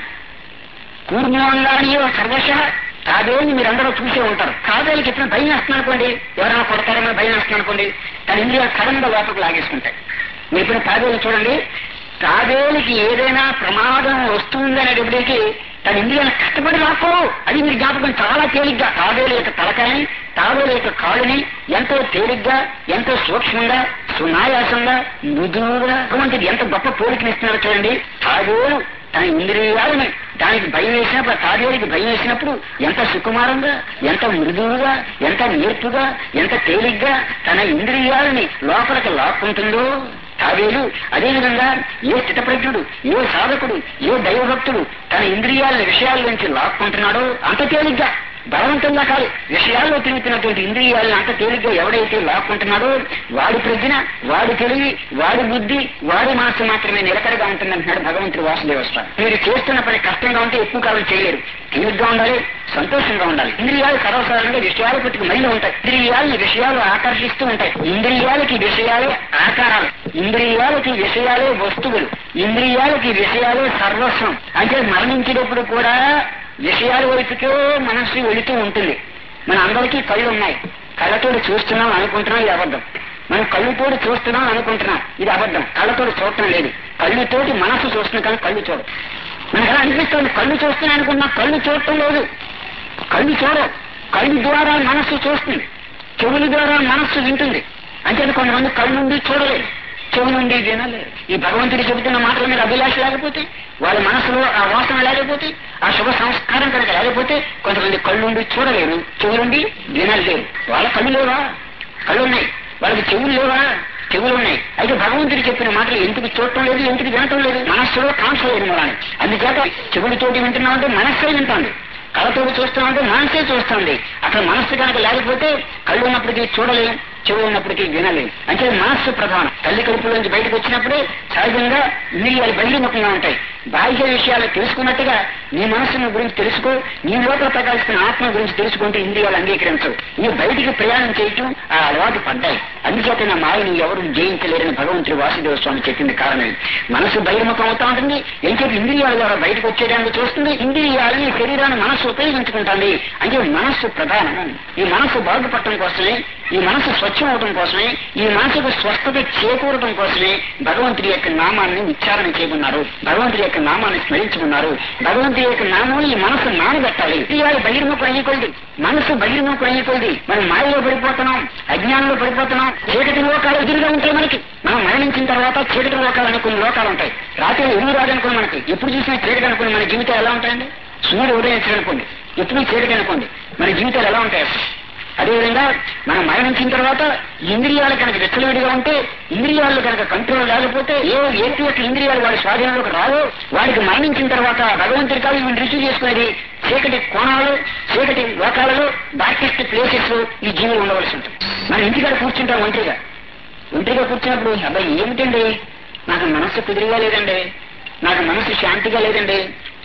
కూర్మోంగానియో సర్వశ కాదేని మీరందరూ చూసే ఉంటారు కాదేలకి ఎప్పుడు భయం వేస్తుంది అనుకోండి ఎవరైనా కొడతారని భయం వేస్తుంది అనుకోండి తన ఇంద్రియాలు సడన్ గా లోపలికి లాగేసుకుంటాయి మీరు ఇప్పుడు తాబేలు చూడండి తాబేలుకి ఏదైనా ప్రమాదం వస్తుందనేటప్పటికి తన ఇంద్రియాలను కష్టపడి రాకో అది మీరు జ్ఞాపకం చాలా తేలిగ్గా తాబేలు యొక్క తలకాయని తాబేలు యొక్క కాళ్ళని ఎంతో తేలిగ్గా ఎంతో సూక్ష్మంగా సునాయాసంగా మృదువుగా అటువంటిది ఎంత గొప్ప పోలికనిస్తున్నారో చూడండి తాబేలు తన ఇంద్రియాలని దానికి భయం వేసినప్పుడు ఆ తాబేలుకి భయం వేసినప్పుడు ఎంత సుకుమారంగా ఎంత మృదువుగా ఎంత నేర్పుగా ఎంత తేలిగ్గా తన ఇంద్రియాలని లోపలికి లాక్కుంటుందో తాబేలు అదేవిధంగా ఏ స్థితప్రజ్ఞుడు ఏ సాధకుడు ఏ దైవభక్తుడు తన ఇంద్రియాల విషయాల నుంచి లాక్కుంటున్నాడో అంత తేలిగ్గా బలవంతంగా కాదు విషయాల్లో తిరుగుతున్నటువంటి ఇంద్రియాలను అంత తేలిగ్గా ఎవడైతే లాక్కుంటున్నాడో వాడి ప్రజ్ఞ వాడి తెలివి వాడి బుద్ధి వాడి మనసు మాత్రమే నిలకడగా ఉంటుందంటున్నాడు భగవంతుడు వాసుదేవ స్వామి మీరు చేస్తున్న పని కష్టంగా ఉంటే ఎక్కువ కాలం చేయలేరు తేలిగ్గా ఉండాలి సంతోషంగా ఉండాలి ఇంద్రియాలు సర్వసాధారణంగా విషయాల పట్టుకు మైలు ఉంటాయి ఇంద్రియాలు విషయాలు ఆకర్షిస్తూ ఉంటాయి ఇంద్రియాలకి విషయాలే ఆకారాలు ఇంద్రియాలకి విషయాలే వస్తువులు ఇంద్రియాలకి విషయాలే సర్వస్వం అంటే మరణించేటప్పుడు కూడా విషయాల వైపుకే మనస్సు వెళుతూ ఉంటుంది మన అందరికీ కళ్ళు ఉన్నాయి కళ్ళతోటి చూస్తున్నాం అనుకుంటున్నాం ఇది అబద్ధం మనం కళ్ళుతోటి చూస్తున్నాం అనుకుంటున్నాం ఇది అబద్ధం కళ్ళతోటి చూడటం లేదు కళ్ళుతోటి మనస్సు చూస్తున్నాం కానీ కళ్ళు చూడ మనకు అలా అనిపిస్తుంది కళ్ళు చూస్తున్నాం అనుకుంటున్నాం కళ్ళు చూడటం లేదు కళ్ళు చూడవు కళ్ళు ద్వారా మనస్సు చూస్తుంది చెవుల ద్వారా మనస్సు వింటుంది అంటే కొంతమంది కళ్ళు నుండి చూడలేదు చెవు నుండి వినలేదు ఈ భగవంతుడు చెబుతున్న మాటల మీద అభిలాష లేకపోతే వాళ్ళ మనసులో ఆ వాసన లేకపోతే ఆ శుభ సంస్కారం కనుక లేకపోతే కొంతమంది కళ్ళు నుండి చూడలేరు చెవు నుండి వినలేరు వాళ్ళ కళ్ళు లేవా కళ్ళు ఉన్నాయి వాళ్ళకి చెవులు లేవా చెవులు ఉన్నాయి అయితే భగవంతుడు చెప్పిన మాటలు ఎందుకు చూడటం లేదు ఎందుకు వినటం లేదు మనస్సులో కాన్సర్ అయిన మూలాన్ని అందుచేత చెవులతోటి వింటున్నామంటే మనస్సే వింటుంది కళ్ళతోటి చూస్తామంటే మనసే చూస్తుంది అక్కడ మనస్సు కనుక లేకపోతే కళ్ళు ఉన్నప్పటికీ చూడలేం చెవు ఉన్నప్పటికీ వినలేం అంటే మనస్సు ప్రధానం తల్లి కడుపులో నుంచి బయటకు వచ్చినప్పుడే సహజంగా ఇంద్రియాలు బహిర్ముఖంగా ఉంటాయి బాహ్య విషయాలు తెలుసుకున్నట్టుగా నీ మనస్సును గురించి తెలుసుకో నీ లోపల ప్రకాశిస్తున్న ఆత్మ గురించి తెలుసుకుంటే ఇంద్రియాలు అంగీకరించవు నీ బయటికి ప్రయాణం చేయటం ఆ అలవాటు పడ్డాయి అందుచేత నా మాయని ఎవరు జయించలేరని భగవంతుడు వాసుదేవ స్వామి చెప్పింది కారణం మనసు బహిర్ముఖం అవుతా ఉంటుంది ఎంచేది ఇంద్రియాల ద్వారా బయటకు వచ్చేయడానికి చూస్తుంది ఇంద్రియాలని శరీరాన్ని మనస్సు ఉపయోగించుకుంటుంది అంటే మనస్సు ప్రధానం ఈ మనస్సు బాగుపడటం కోసమే ఈ మనసు స్వచ్ఛం అవడం కోసమే ఈ మనసుకు స్వస్థత చేకూరడం కోసమే భగవంతుడి యొక్క నామాన్ని ఉచ్చారణ చేయమన్నారు భగవంతుడి యొక్క నామాన్ని స్మరించుకున్నారు భగవంతుడి యొక్క నామం ఈ మనసు నానబెట్టాలి ఇంద్రియాలు బహిర్ముఖం అయ్యకొల్ది మనసు బహిర్ముఖం అయ్యకొల్ది మనం మాయలో పడిపోతున్నాం అజ్ఞానంలో పడిపోతున్నాం చీకటి లోకాలు ఎదురుగా ఉంటాయి మనకి మనం మరణించిన తర్వాత చీకటి లోకాలు అనే కొన్ని లోకాలు ఉంటాయి రాత్రి ఎదురు రాదనుకోండి మనకి ఎప్పుడు చూసినా చీకటి అనుకోండి మన జీవితాలు ఎలా ఉంటాయండి సూర్యుడు ఉదయించాడు అనుకోండి ఎప్పుడు చీకటి అనుకోండి మన జీవితాలు ఎలా ఉంటాయి అసలు అదేవిధంగా మనం మరణించిన తర్వాత ఇంద్రియాలు కనుక విచ్చలవిడిగా ఉంటే ఇంద్రియాలు కనుక కంట్రోల్ లేకపోతే ఏ ఏటి యొక్క ఇంద్రియాలు వాడి స్వాధీనంలోకి రావో వాడికి మరణించిన తర్వాత భగవంతుడి కాదు వీళ్ళు రిసీవ్ చేసుకునేది చీకటి కోణాలు చీకటి లోకాలలో డార్కెస్ట్ ప్లేసెస్ ఈ జీవులు ఉండవలసి ఉంటుంది మనం ఇంటికాడ కూర్చుంటాం ఒంటరిగా ఒంటరిగా కూర్చున్నప్పుడు అబ్బాయి ఏమిటండి నాకు మనస్సు కుదిరిగా లేదండి నాకు మనసు శాంతిగా లేదండి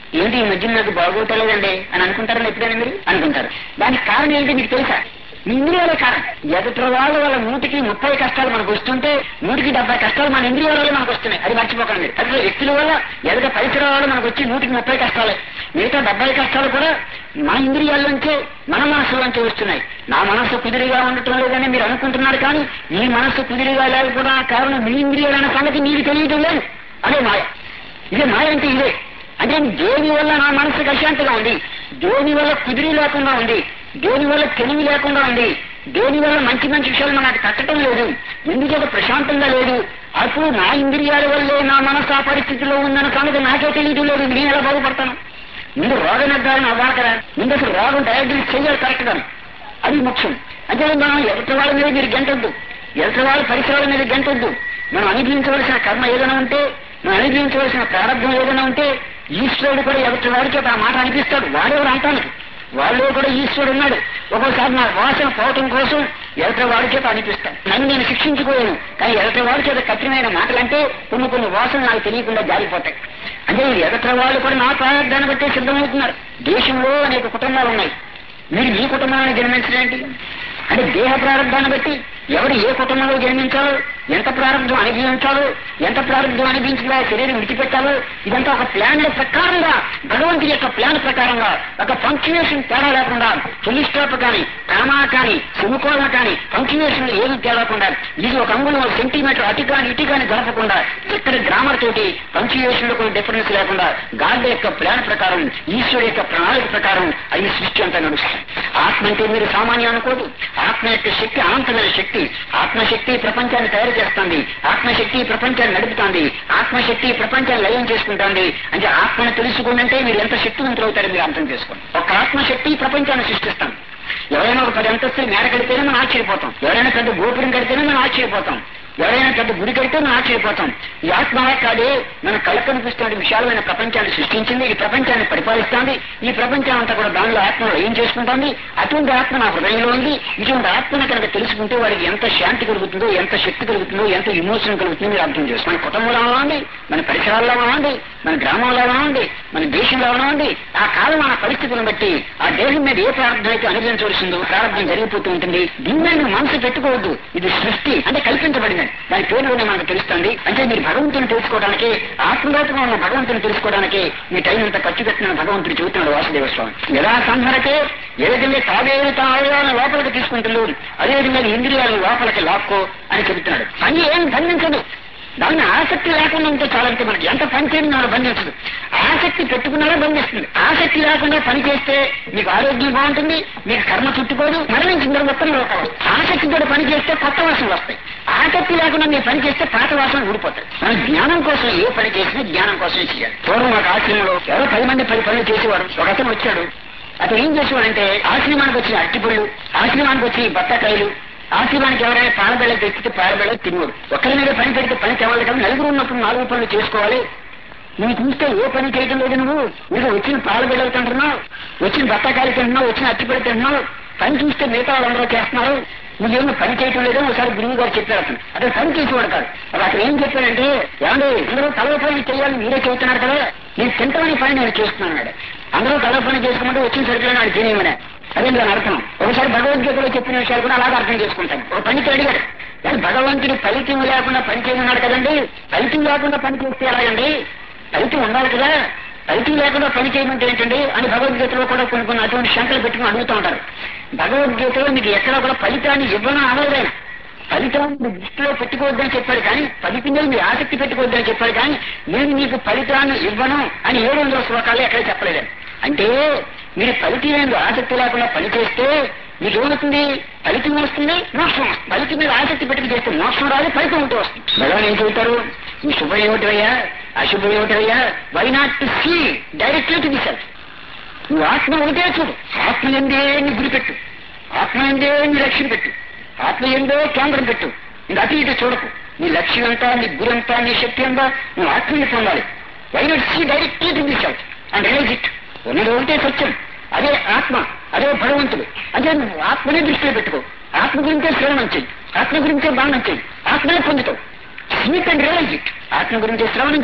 ఏంటి ఈ మధ్య నాకు బాగోటలేదండి అని అనుకుంటారని ఎప్పుడైనా మీరు అనుకుంటారు దానికి కారణం ఏంటి మీకు తెలుసా మీ ఇంద్రియాలే కారణం ఎదుటి వాళ్ళ వాళ్ళ నూటికి ముప్పై కష్టాలు మనకు వస్తుంటే నూటికి డెబ్బై కష్టాలు మన ఇంద్రియాల వల్ల మనకు వస్తున్నాయి అది మర్చిపోకండి మీరు అసలు వ్యక్తుల వల్ల ఎదుట పరిసరాల వల్ల మనకు వచ్చి నూటికి ముప్పై కష్టాలే మిగతా డెబ్బై కష్టాలు కూడా మన ఇంద్రియాల నుంచే మన మనసులోంచే వస్తున్నాయి నా మనసు కుదిరిగా ఉండటం లేదని మీరు అనుకుంటున్నారు కానీ మీ మనసు కుదిరిగా లేకపోవడం కారణం మీ ఇంద్రియాలన్న సంగతి మీకు తెలియటం లేదు అదే మాయ ఇదే మాయ అంటే ఇదే అంటే దేని వల్ల నా మనసుకు అశాంతిగా ఉంది దేని వల్ల కుదిరి లేకుండా ఉంది దేని వల్ల తెలివి లేకుండా ఉంది దేని వల్ల మంచి మంచి విషయాలు నాకు తట్టడం లేదు ఎందుకంటే ప్రశాంతంగా లేదు అప్పుడు నా ఇంద్రియాల వల్లే నా మనసు ఆ పరిస్థితిలో ఉందన్న సంగతి నాకే తెలియటం లేదు నేను ఎలా బాగుపడతాను ముందు రోగ నిర్ధారణ అవ్వాకరా ముందు అసలు రోగం డయాగ్నోస్ చేయాలి కరెక్ట్ గా అది ముఖ్యం అంటే మనం ఎదుటి వాళ్ళ మీద మీరు గంటొద్దు ఎదుటి వాళ్ళ పరిసరాల మీద గంటొద్దు మనం అనుభవించవలసిన కర్మ ఏదైనా ఉంటే మనం అనుభవించవలసిన ప్రారంభం ఏదైనా ఉంటే ఈశ్వరుడు కూడా ఎదుటి వాడికి ఆ మాట అనిపిస్తాడు వాడెవరు అంటానికి వాళ్ళు కూడా ఈశ్వరుడు ఉన్నాడు ఒక్కోసారి నా వాసన పోవటం కోసం ఎదుటి వాడి చేత అనిపిస్తాను నన్ను నేను శిక్షించుకోలేను కానీ ఎదుటి వాడి చేత కఠినమైన మాటలంటే కొన్ని కొన్ని వాసనలు నాకు తెలియకుండా జారిపోతాయి అంటే ఈ ఎదుటి వాళ్ళు కూడా నా ప్రారంభాన్ని బట్టే సిద్ధమవుతున్నారు దేశంలో అనేక కుటుంబాలు ఉన్నాయి మీరు మీ కుటుంబాన్ని జన్మించడం ఏంటి అంటే దేహ ప్రారంభాన్ని బట్టి ఎవరు ఏ కుటుంబంలో జన్మించాలో ఎంత ప్రారంభం అనుభవించాలో ఎంత ప్రారంభం అనుభవించగా శరీరం విడిచిపెట్టాలో ఇదంతా ఒక ప్లాన్ ప్రకారంగా భగవంతుడి యొక్క ప్లాన్ ప్రకారంగా ఒక పంక్చువేషన్ తేడా లేకుండా ఫుల్ స్టాప్ కానీ కామా కానీ సుముకోణ కానీ పంక్చువేషన్ ఏది తేడాకుండా ఇది ఒక అంగుళం ఒక సెంటీమీటర్ అటు కానీ ఇటు కానీ జరపకుండా చక్కటి గ్రామర్ తోటి పంక్చువేషన్ లో కొన్ని డిఫరెన్స్ లేకుండా గాడ్ యొక్క ప్లాన్ ప్రకారం ఈశ్వరు యొక్క ప్రణాళిక ప్రకారం అది సృష్టి అంతా నడుస్తుంది ఆత్మ అంటే మీరు సామాన్యం అనుకోదు ఆత్మ యొక్క శక్తి అనంతమైన శక్తి ఆత్మశక్తి ప్రపంచాన్ని తయారు చేస్తుంది ఆత్మశక్తి ప్రపంచాన్ని నడుపుతుంది ఆత్మశక్తి ప్రపంచాన్ని లయం చేసుకుంటుంది అంటే ఆత్మను తెలుసుకుందంటే మీరు ఎంత శక్తివంతులు అవుతారో మీరు అర్థం చేసుకోండి ఒక ఆత్మశక్తి ప్రపంచాన్ని సృష్టిస్తాం ఎవరైనా ఒక పది అంతస్తులు మేర కడితేనే మనం ఆశ్చర్యపోతాం ఎవరైనా పెద్ద గోపురం కడితేనే మనం ఆశ్చర్యపోతాం ఎవరైనా పెద్ద గుడి కడితే మనం ఆశ్చర్యపోతాం ఈ ఆత్మ కాదే మన కళ కనిపిస్తున్న విశాలమైన ప్రపంచాన్ని సృష్టించింది ఈ ప్రపంచాన్ని పరిపాలిస్తోంది ఈ ప్రపంచం అంతా కూడా దానిలో ఆత్మలో ఏం చేసుకుంటోంది అటువంటి ఆత్మ నా హృదయంలో ఉంది ఇటువంటి ఆత్మను కనుక తెలుసుకుంటే వాడికి ఎంత శాంతి కలుగుతుందో ఎంత శక్తి కలుగుతుందో ఎంత ఇమోషన్ కలుగుతుందో మీరు అర్థం చేసుకోండి మన కుటుంబంలో ఉండి మన పరిసరాల్లో ఉండి మన గ్రామంలో ఉండి మన దేశంలో ఉండి ఆ కాలం ఆ పరిస్థితులను బట్టి ఆ దేశం మీద ఏ ప్రారంభం అయితే అనుభవించవలసిందో ప్రారంభం జరిగిపోతూ ఉంటుంది దీన్ని మనసు పెట్టుకోవద్దు ఇది సృష్టి అంటే కల్పించబడింది దాని పేరులోనే మనకు తెలుస్తుంది అంటే మీరు భగవంతుని తెలుసుకోవడానికి ఆత్మలోకంగా ఉన్న భగవంతుని తెలుసుకోవడానికి మీ టైం అంతా ఖర్చు పెట్టిన భగవంతుడు చెబుతున్నాడు వాసుదేవ స్వామి ఎలా సంహరకే ఏ విధంగా తావేరు తావేయాలని లోపలికి తీసుకుంటుందో అదే విధంగా నీ ఇంద్రియాలను లోపలికి లాక్కో అని చెబుతున్నాడు పని ఏం బంధించదు దాన్ని ఆసక్తి లేకుండా ఉంటే చాలంటే మనకి ఎంత పని చేయడం మనం బంధించదు ఆసక్తి పెట్టుకున్నాడే బంధిస్తుంది ఆసక్తి లేకుండా పని చేస్తే మీకు ఆరోగ్యం బాగుంటుంది మీకు కర్మ చుట్టుకోదు మరణించిన తర్వాత మొత్తం లోకాలు ఆసక్తితో పని చేస్తే కొత్త వాసనలు వస్తాయి ఆసక్తి లేకుండా మీరు పని చేస్తే పాత వాసనలు ఊడిపోతాయి మనం జ్ఞానం కోసం ఏ పని చేసినా జ్ఞానం కోసమే చేయాలి పూర్వం ఒక ఆశ్రమంలో ఎవరో పది మంది పది పనులు చేసేవారు ఒక అతను వచ్చాడు అతను ఏం చేసేవాడంటే ఆశ్రమానికి వచ్చిన అట్టిపళ్ళు ఆశ్రమానికి వచ్చి బత్తకాయలు ఆశ్రమానికి ఎవరైనా పాలబెళ్ళ తెచ్చితే పాలబెళ్ళ తినడు ఒకరి మీద పని పెడితే పని తెవాలి కదా నలుగురు ఉన్నప్పుడు నాలుగు పనులు చేసుకోవాలి నువ్వు చూస్తే ఏ పని చేయడం లేదు నువ్వు నీకు వచ్చిన పాలబెళ్ళలు తింటున్నావు వచ్చిన బత్తకాయలు తింటున్నావు వచ్చిన అట్టిపడి తింటున్నావు పని చూస్తే మిగతా వాళ్ళందరూ చేస్తున్నారు నువ్వేమో పని చేయటం లేదో ఒకసారి గురువు గారు చెప్పారు అతను అతను పని చేసేవాడు కాదు అప్పుడు అతను ఏం చెప్పాడంటే ఏమండి అందరూ తల పని చేయాలని మీరే చెబుతున్నారు కదా నేను తింటామని పని నేను చేస్తున్నాను అన్నాడు అందరూ తల పని చేసుకోమంటే వచ్చిన సరిగ్గా నాకు తినేయమనే అదే దాని అర్థం ఒకసారి భగవద్గీతలో చెప్పిన విషయాలు కూడా అలాగే అర్థం చేసుకుంటాను ఒక పనికి అడిగాడు కానీ భగవంతుడి ఫలితం లేకుండా పని చేయమన్నాడు కదండి ఫలితం లేకుండా పని చేస్తే ఎలాగండి ఫలితం ఉండాలి కదా ఫలితం లేకుండా పని చేయమంటే ఏంటండి అని భగవద్గీతలో కూడా కొన్ని కొన్ని అటువంటి శంకలు పెట్టుకుని అడుగుతూ ఉంటారు భగవద్గీతలో మీకు ఎక్కడ కూడా ఫలితాన్ని ఇవ్వడం అవలేదైనా ఫలితాన్ని మీ దృష్టిలో పెట్టుకోవద్దని చెప్పాడు కానీ ఫలితం మీద మీ ఆసక్తి పెట్టుకోవద్దని చెప్పాడు కానీ నేను మీకు ఫలితాన్ని ఇవ్వను అని ఏడు వందల శ్లోకాలు ఎక్కడ చెప్పలేదండి అంటే మీరు ఫలితం మీద ఆసక్తి లేకుండా పని చేస్తే మీకు ఏమవుతుంది ఫలితం వస్తుంది మోక్షం వస్తుంది. ఫలితం మీద ఆసక్తి పెట్టుకు చేస్తే మోక్షం రాదు ఫలితం ఉంటూ వస్తుంది భగవాన్ ఏం చెబుతారు ఈ శుభం ఏమిటయ్యా అశుభం ఏమిటయ్యా why not to see directly to the self నువ్వు ఆత్మ ఒకటే చూడు ఆత్మ ఎందే నీ గురి పెట్టు ఆత్మ ఎందే నీ లక్ష్యం పెట్టు ఆత్మ ఎందే కేంద్రం పెట్టు ఇంకా అటు ఇటు చూడకు నీ లక్ష్యం అంతా నీ గురి అంతా నీ శక్తి అంతా నువ్వు ఆత్మని పొందాలి why not see directly to the self and realize it ఉన్నది ఒకటే సత్యం అదే ఆత్మ అదే భగవంతుడు అదే నువ్వు ఆత్మనే దృష్టిలో పెట్టుకో ఆత్మ గురించే శ్రవణం చెయ్యి ఆత్మ గురించే బాణం చెయ్యి ఆత్మనే పొందుతావు స్మీట్ అండ్ రియలైజ్ ఇట్ ఆత్మ గురించి శ్రవణం చెయ్యి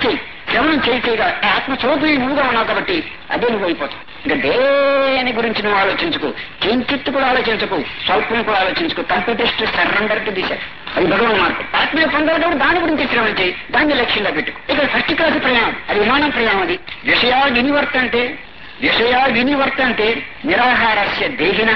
శ్రవణం చేయగా ఆత్మ చోటు నువ్వుగా ఉన్నావు కాబట్టి అదే నువ్వు అయిపోతావు ఇంకా దేని గురించి నువ్వు ఆలోచించుకో కించిత్ కూడా ఆలోచించకు స్వల్పం కూడా ఆలోచించుకో కంప్యూటెస్ట్ సరెండర్ టు దిశ అది భగవాన్ మార్గం ఆత్మీయ పొందాలి కాబట్టి దాని గురించి శ్రవణం చేయి దాన్ని లక్ష్యంగా పెట్టుకో ఇక ఫస్ట్ క్లాస్ ప్రయాణం అది విమానం ప్రయాణం అది విషయా వినివర్తంటే విషయా వినివర్తంటే నిరాహారస్య దేహిన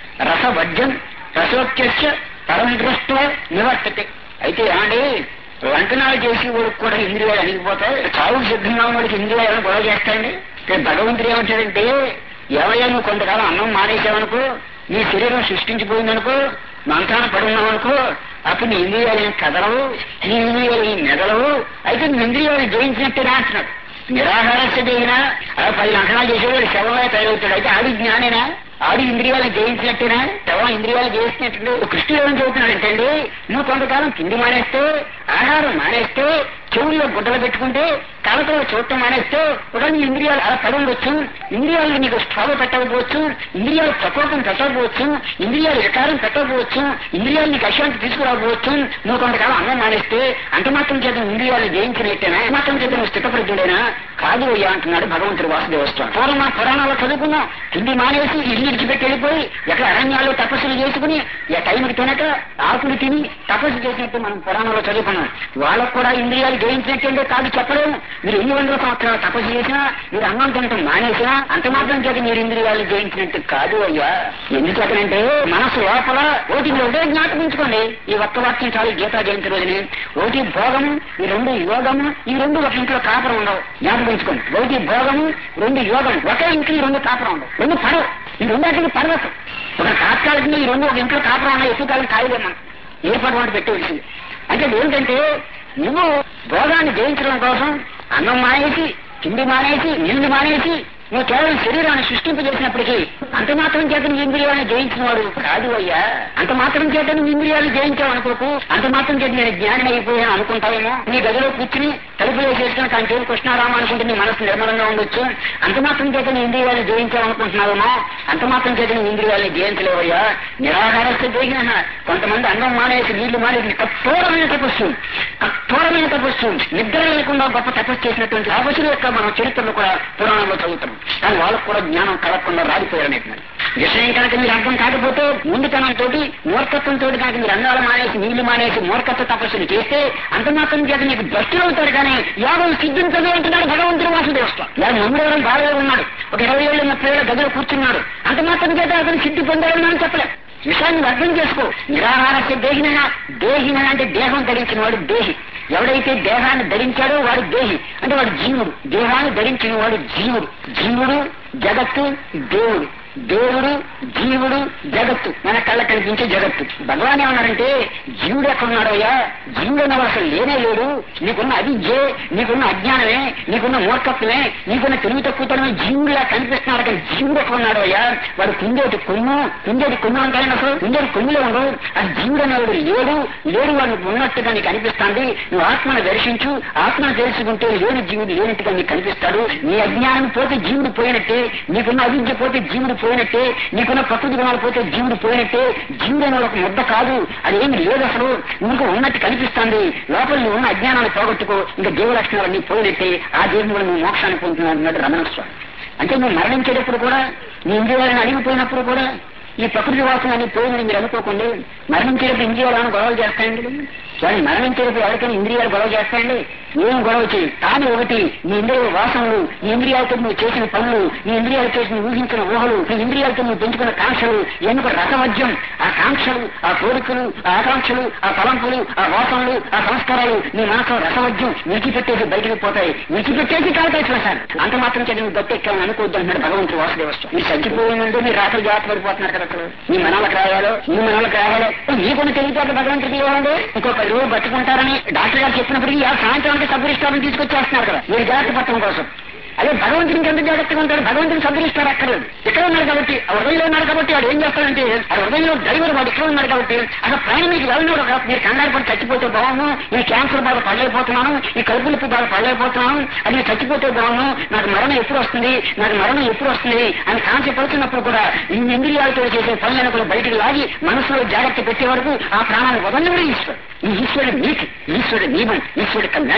రసవజ్యం రసోక్యస్య పరం దృష్ట నివర్తతే అయితే ఏమండి లంకనాలు చేసి వాడికి కూడా ఇంద్రియాలు అణిగిపోతాయి చావు సిద్ధంగా వాడికి ఇంద్రియాలను గొడవ చేస్తాయండి ఇక్కడ భగవంతుడు ఏమంటాడంటే ఎవరైనా నువ్వు కొంతకాలం అన్నం మానేసావనుకో నీ శరీరం సృష్టించిపోయిందనుకో మంత్రాన పడున్నావనుకో అప్పుడు నీ ఇంద్రియాలు ఏం కదలవు నీ ఇంద్రియాలు ఏం మెదలవు అయితే నీ ఇంద్రియాలు జయించినట్టేనా అంటున్నాడు నిరాహారస్య జరిగిన అలా పది లంకనాలు చేసేవాడు శవంగా తయారవుతాడు అయితే ఆడి జ్ఞానేనా ఆడి ఇంద్రియాలను జయించినట్టేనా శవం ఇంద్రియాలు జయించినట్టు కృష్ణుడు ఏమని చెబుతున్నాడంటే అండి నువ్వు కొంతకాలం తిండి మానేస్తే ఆహారం మానేస్తే చెవుల్లో గుడ్డలు పెట్టుకుంటే కళ్ళతో చూడటం మానేస్తే ఒక నీ ఇంద్రియాలు అలా పడి ఉండొచ్చు ఇంద్రియాలు నీకు స్పృహ పెట్టకపోవచ్చు ఇంద్రియాలు ప్రకోపం పెట్టకపోవచ్చు ఇంద్రియాలు వికారం పెట్టకపోవచ్చు ఇంద్రియాలు నీకు అశాంతి తీసుకురాకపోవచ్చు నువ్వు కొంతకాలం అన్నం మానేస్తే అంత మాత్రం చేత ఇంద్రియాలు జయించినట్టేనా అంత మాత్రం చేత నువ్వు స్థితప్రజ్ఞుడైనా కాదు అయ్యా అంటున్నాడు భగవంతుడు వాసుదేవస్వామి పూర్వం మన పురాణాలు చదువుకున్నాం తిండి మానేసి ఇల్లు విడిచిపెట్టి వెళ్ళిపోయి ఎక్కడ అరణ్యాల్లో తపస్సులు చేసుకుని ఏ టైంకి తినక ఆకులు తిని తపస్సు చేసినట్టు మనం పురాణంలో చదువుకున్నాం వాళ్ళకు కూడా ఇంద్రియాలు జయించినట్టే కాదు చెప్పలేము మీరు ఎన్ని వందల సంవత్సరాలు తపస్సు చేసినా మీరు అన్నం తినటం మానేసినా అంత మాత్రం చేత మీరు ఇంద్రియాలు జయించినట్టు కాదు అయ్యా ఎందుచేతనంటే మనసు లోపల ఒకటి ఒకటే జ్ఞాపకించుకోండి ఈ ఒక్క వాక్యం చాలు గీతా జయంతి రోజుని ఒకటి భోగము ఈ రెండు యోగము ఈ రెండు ఒక ఇంట్లో కాపురం ఉండవు జ్ఞాపకించుకోండి ఒకటి భోగము రెండు యోగం ఒకే ఇంట్లో ఈ రెండు కాపురం ఉండవు రెండు పడవు ఈ రెండు అట్లకి పడవచ్చు ఒక తాత్కాలికంగా ఈ రెండు ఒక ఇంట్లో కాపురం ఉన్నాయి ఎక్కువ కాలం ఖాళీగా మనం ఏ పడవంటి పెట్టవలసింది అంటే ఏంటంటే నువ్వు భోగాన్ని జయించడం కోసం అన్నం మానేసి తిండి మానేసి నీళ్లు మానేసి నువ్వు కేవలం శరీరాన్ని సృష్టింపజేసినప్పటికీ అంత మాత్రం చేత నువ్వు ఇంద్రియాలను జయించిన వాడు కాదు అయ్యా అంత మాత్రం చేత నువ్వు ఇంద్రియాలు జయించావు అనుకోకు అంత మాత్రం చేత నేను జ్ఞానం అయిపోయాను అనుకుంటావేమో నీ గదిలో కూర్చుని తలుపులు వేసేసుకుని తన పేరు కృష్ణారామ అనుకుంటే నీ మనసు నిర్మలంగా ఉండొచ్చు అంత మాత్రం చేత నీ ఇంద్రియాలు జయించావు అనుకుంటున్నావేమో అంత మాత్రం చేత నీ ఇంద్రియాలను జయించలేవయ్యా నిరాహారస్థ జరిగిన కొంతమంది అన్నం మానేసి నీళ్లు మానేసి కఠోరమైన తపస్సు కఠోరమైన తపస్సు నిద్ర లేకుండా గొప్ప తపస్సు చేసినటువంటి తపస్సుల యొక్క మనం చరిత్రలో కూడా పురాణంలో చదువుతాం కానీ వాళ్ళకు కూడా జ్ఞానం కలగకుండా రాలిపోయారనేటువంటి విషయం కనుక మీరు అర్థం కాకపోతే ముందుతనంతో మూర్ఖత్వంతో కనుక మీరు అన్నాలు మానేసి నీళ్లు మానేసి మూర్ఖత్వ తపస్సులు చేస్తే అంత మాత్రం చేత మీకు భక్తులు అవుతారు కానీ యోగం సిద్ధించదు అంటున్నాడు భగవంతుడు వాసుదేవస్వామి ఇలా మంగళవారం బాగా ఉన్నాడు ఒక ఇరవై ఏళ్ళు ముప్పై ఏళ్ళ గదిలో కూర్చున్నాడు అంత మాత్రం చేత అతను సిద్ధి పొందాలని మనం చెప్పలేం విషయాన్ని అర్థం చేసుకో నిరాహారస్య దేహిన దేహిన అంటే దేహం ధరించిన వాడు దేహి ఎవడైతే దేహాన్ని ధరించాడో వాడు దేహి అంటే వాడు జీవుడు దేహాన్ని ధరించిన వాడు జీవుడు జీవుడు జగత్తు దేవుడు దేవుడు జీవుడు జగత్తు మన కళ్ళ కనిపించే జగత్తు భగవాన్ ఏమన్నారంటే జీవుడు ఎక్కడున్నాడు అయ్యా జీవుడు అన్నవాడు అసలు లేనే లేడు నీకున్న అవిద్యే నీకున్న అజ్ఞానమే నీకున్న మూర్ఖత్వమే నీకున్న తెలివి తక్కువతనమే జీవుడులా కనిపిస్తున్నాడు కానీ జీవుడు ఎక్కడున్నాడు అయ్యా వాడు కుందేటి కొమ్ము కుందేటి కొమ్ము అంటాయని అసలు కుందేటి కొమ్ములో ఉండవు అది జీవుడు అనేవాడు లేడు లేడు వాడు ఉన్నట్టుగా నీకు అనిపిస్తుంది నువ్వు ఆత్మను దర్శించు ఆత్మను తెలుసుకుంటే లేని జీవుడు లేనట్టుగా నీకు కనిపిస్తాడు నీ అజ్ఞానం పోతే జీవుడు పోయినట్టే నీకున్న అవిద్య పోతే జీవుడు పోయినట్టే నీకున్న ప్రకృతి గుణాలు పోతే జీవుడు పోయినట్టే జీవుడు అనే ఒక ముద్ద కాదు అది ఏమి లేదు అసలు నీకు ఉన్నట్టు కనిపిస్తుంది లోపల నువ్వు ఉన్న అజ్ఞానాన్ని పోగొట్టుకో ఇంకా దేవ లక్షణాలన్నీ పోయినట్టే ఆ దేవుడు కూడా నువ్వు మోక్షాన్ని పొందుతున్నాడు అన్నాడు రమణ స్వామి అంటే నువ్వు మరణించేటప్పుడు కూడా నీ ఇంద్రియాలను అడిగిపోయినప్పుడు కూడా ఈ ప్రకృతి వాసన అని పోయిందని మీరు అనుకోకండి మరణించేటప్పుడు ఇంద్రియాలను గొడవలు చేస్తాయండి కానీ మరణించేటప్పుడు ఎవరికైనా ఇంద్రియాలు గొడవ చేస్తాయండి ఏం గొడవ చేయి కానీ ఒకటి నీ ఇంద్రియ వాసనలు నీ ఇంద్రియాలతో నువ్వు చేసిన పనులు నీ ఇంద్రియాలతో నువ్వు ఊహించిన ఊహలు నీ ఇంద్రియాలతో నువ్వు పెంచుకున్న కాంక్షలు ఎందుకు రసవద్యం ఆ కాంక్షలు ఆ కోరికలు ఆ ఆకాంక్షలు ఆ తలంపులు ఆ వాసనలు ఆ సంస్కారాలు నీ మనసులో రసవద్యం విడిచిపెట్టేసి బయటకు పోతాయి విడిచిపెట్టేసి కాలుతాయి సార్ అంత మాత్రం చేత నువ్వు గట్టెక్కాలని అనుకోవద్దు అంటున్నాడు భగవంతుడు వాసుదేవస్వామి మీరు చచ్చిపోయిందంటే మీరు రాత్రి జాగ్రత్త పడిపోతున్నారు కదా అసలు మీ మనలకు రాయాలో మీ మనలకు రాయాలో మీకున్న తెలివితేట భగవంతుడికి ఇవ్వాలండి ఇంకో పది రోజులు పట్టుకుంటారని డాక్టర్ గారు చెప్పినప్పటికీ ఆ సాయంత్రం అంటే సబ్బురిస్తారని తీసుకొచ్చేస్తున్నారు కదా మీరు జాగ్రత్త పట్టడం కోసం అదే భగవంతుడికి ఎంత జాగ్రత్తగా ఉంటాడు భగవంతుని సబ్బురిస్తారు అక్కర్లేదు ఇక్కడ ఉన్నాడు కాబట్టి ఆ హృదయంలో ఉన్నాడు కాబట్టి వాడు ఏం చేస్తాడంటే ఆ హృదయంలో డ్రైవర్ వాడు ఇక్కడ ఉన్నాడు కాబట్టి అసలు ప్రయాణం మీకు వెళ్ళినాడు కదా మీరు కంగారు పడి చచ్చిపోతే బాగును ఈ క్యాన్సర్ బాధ పడలేకపోతున్నాను ఈ కడుపు నొప్పి బాధ పడలేకపోతున్నాను అది నేను చచ్చిపోతే బాగును నాకు మరణం ఎప్పుడు వస్తుంది నాకు మరణం ఎప్పుడు వస్తుంది అని కాంక్ష పడుతున్నప్పుడు కూడా ఈ ఇంద్రియాలతో చేసే పనులను కూడా బయటికి లాగి మనసులో జాగ్రత్త పెట్టే వరకు ఆ ప్రాణాన్ని వదలని కూడా ఈశ్వరుడు ఈ ఈశ్వరుడు నీతి ఈశ్వరుడు నియమం ఈశ్వరుడు కమాండర్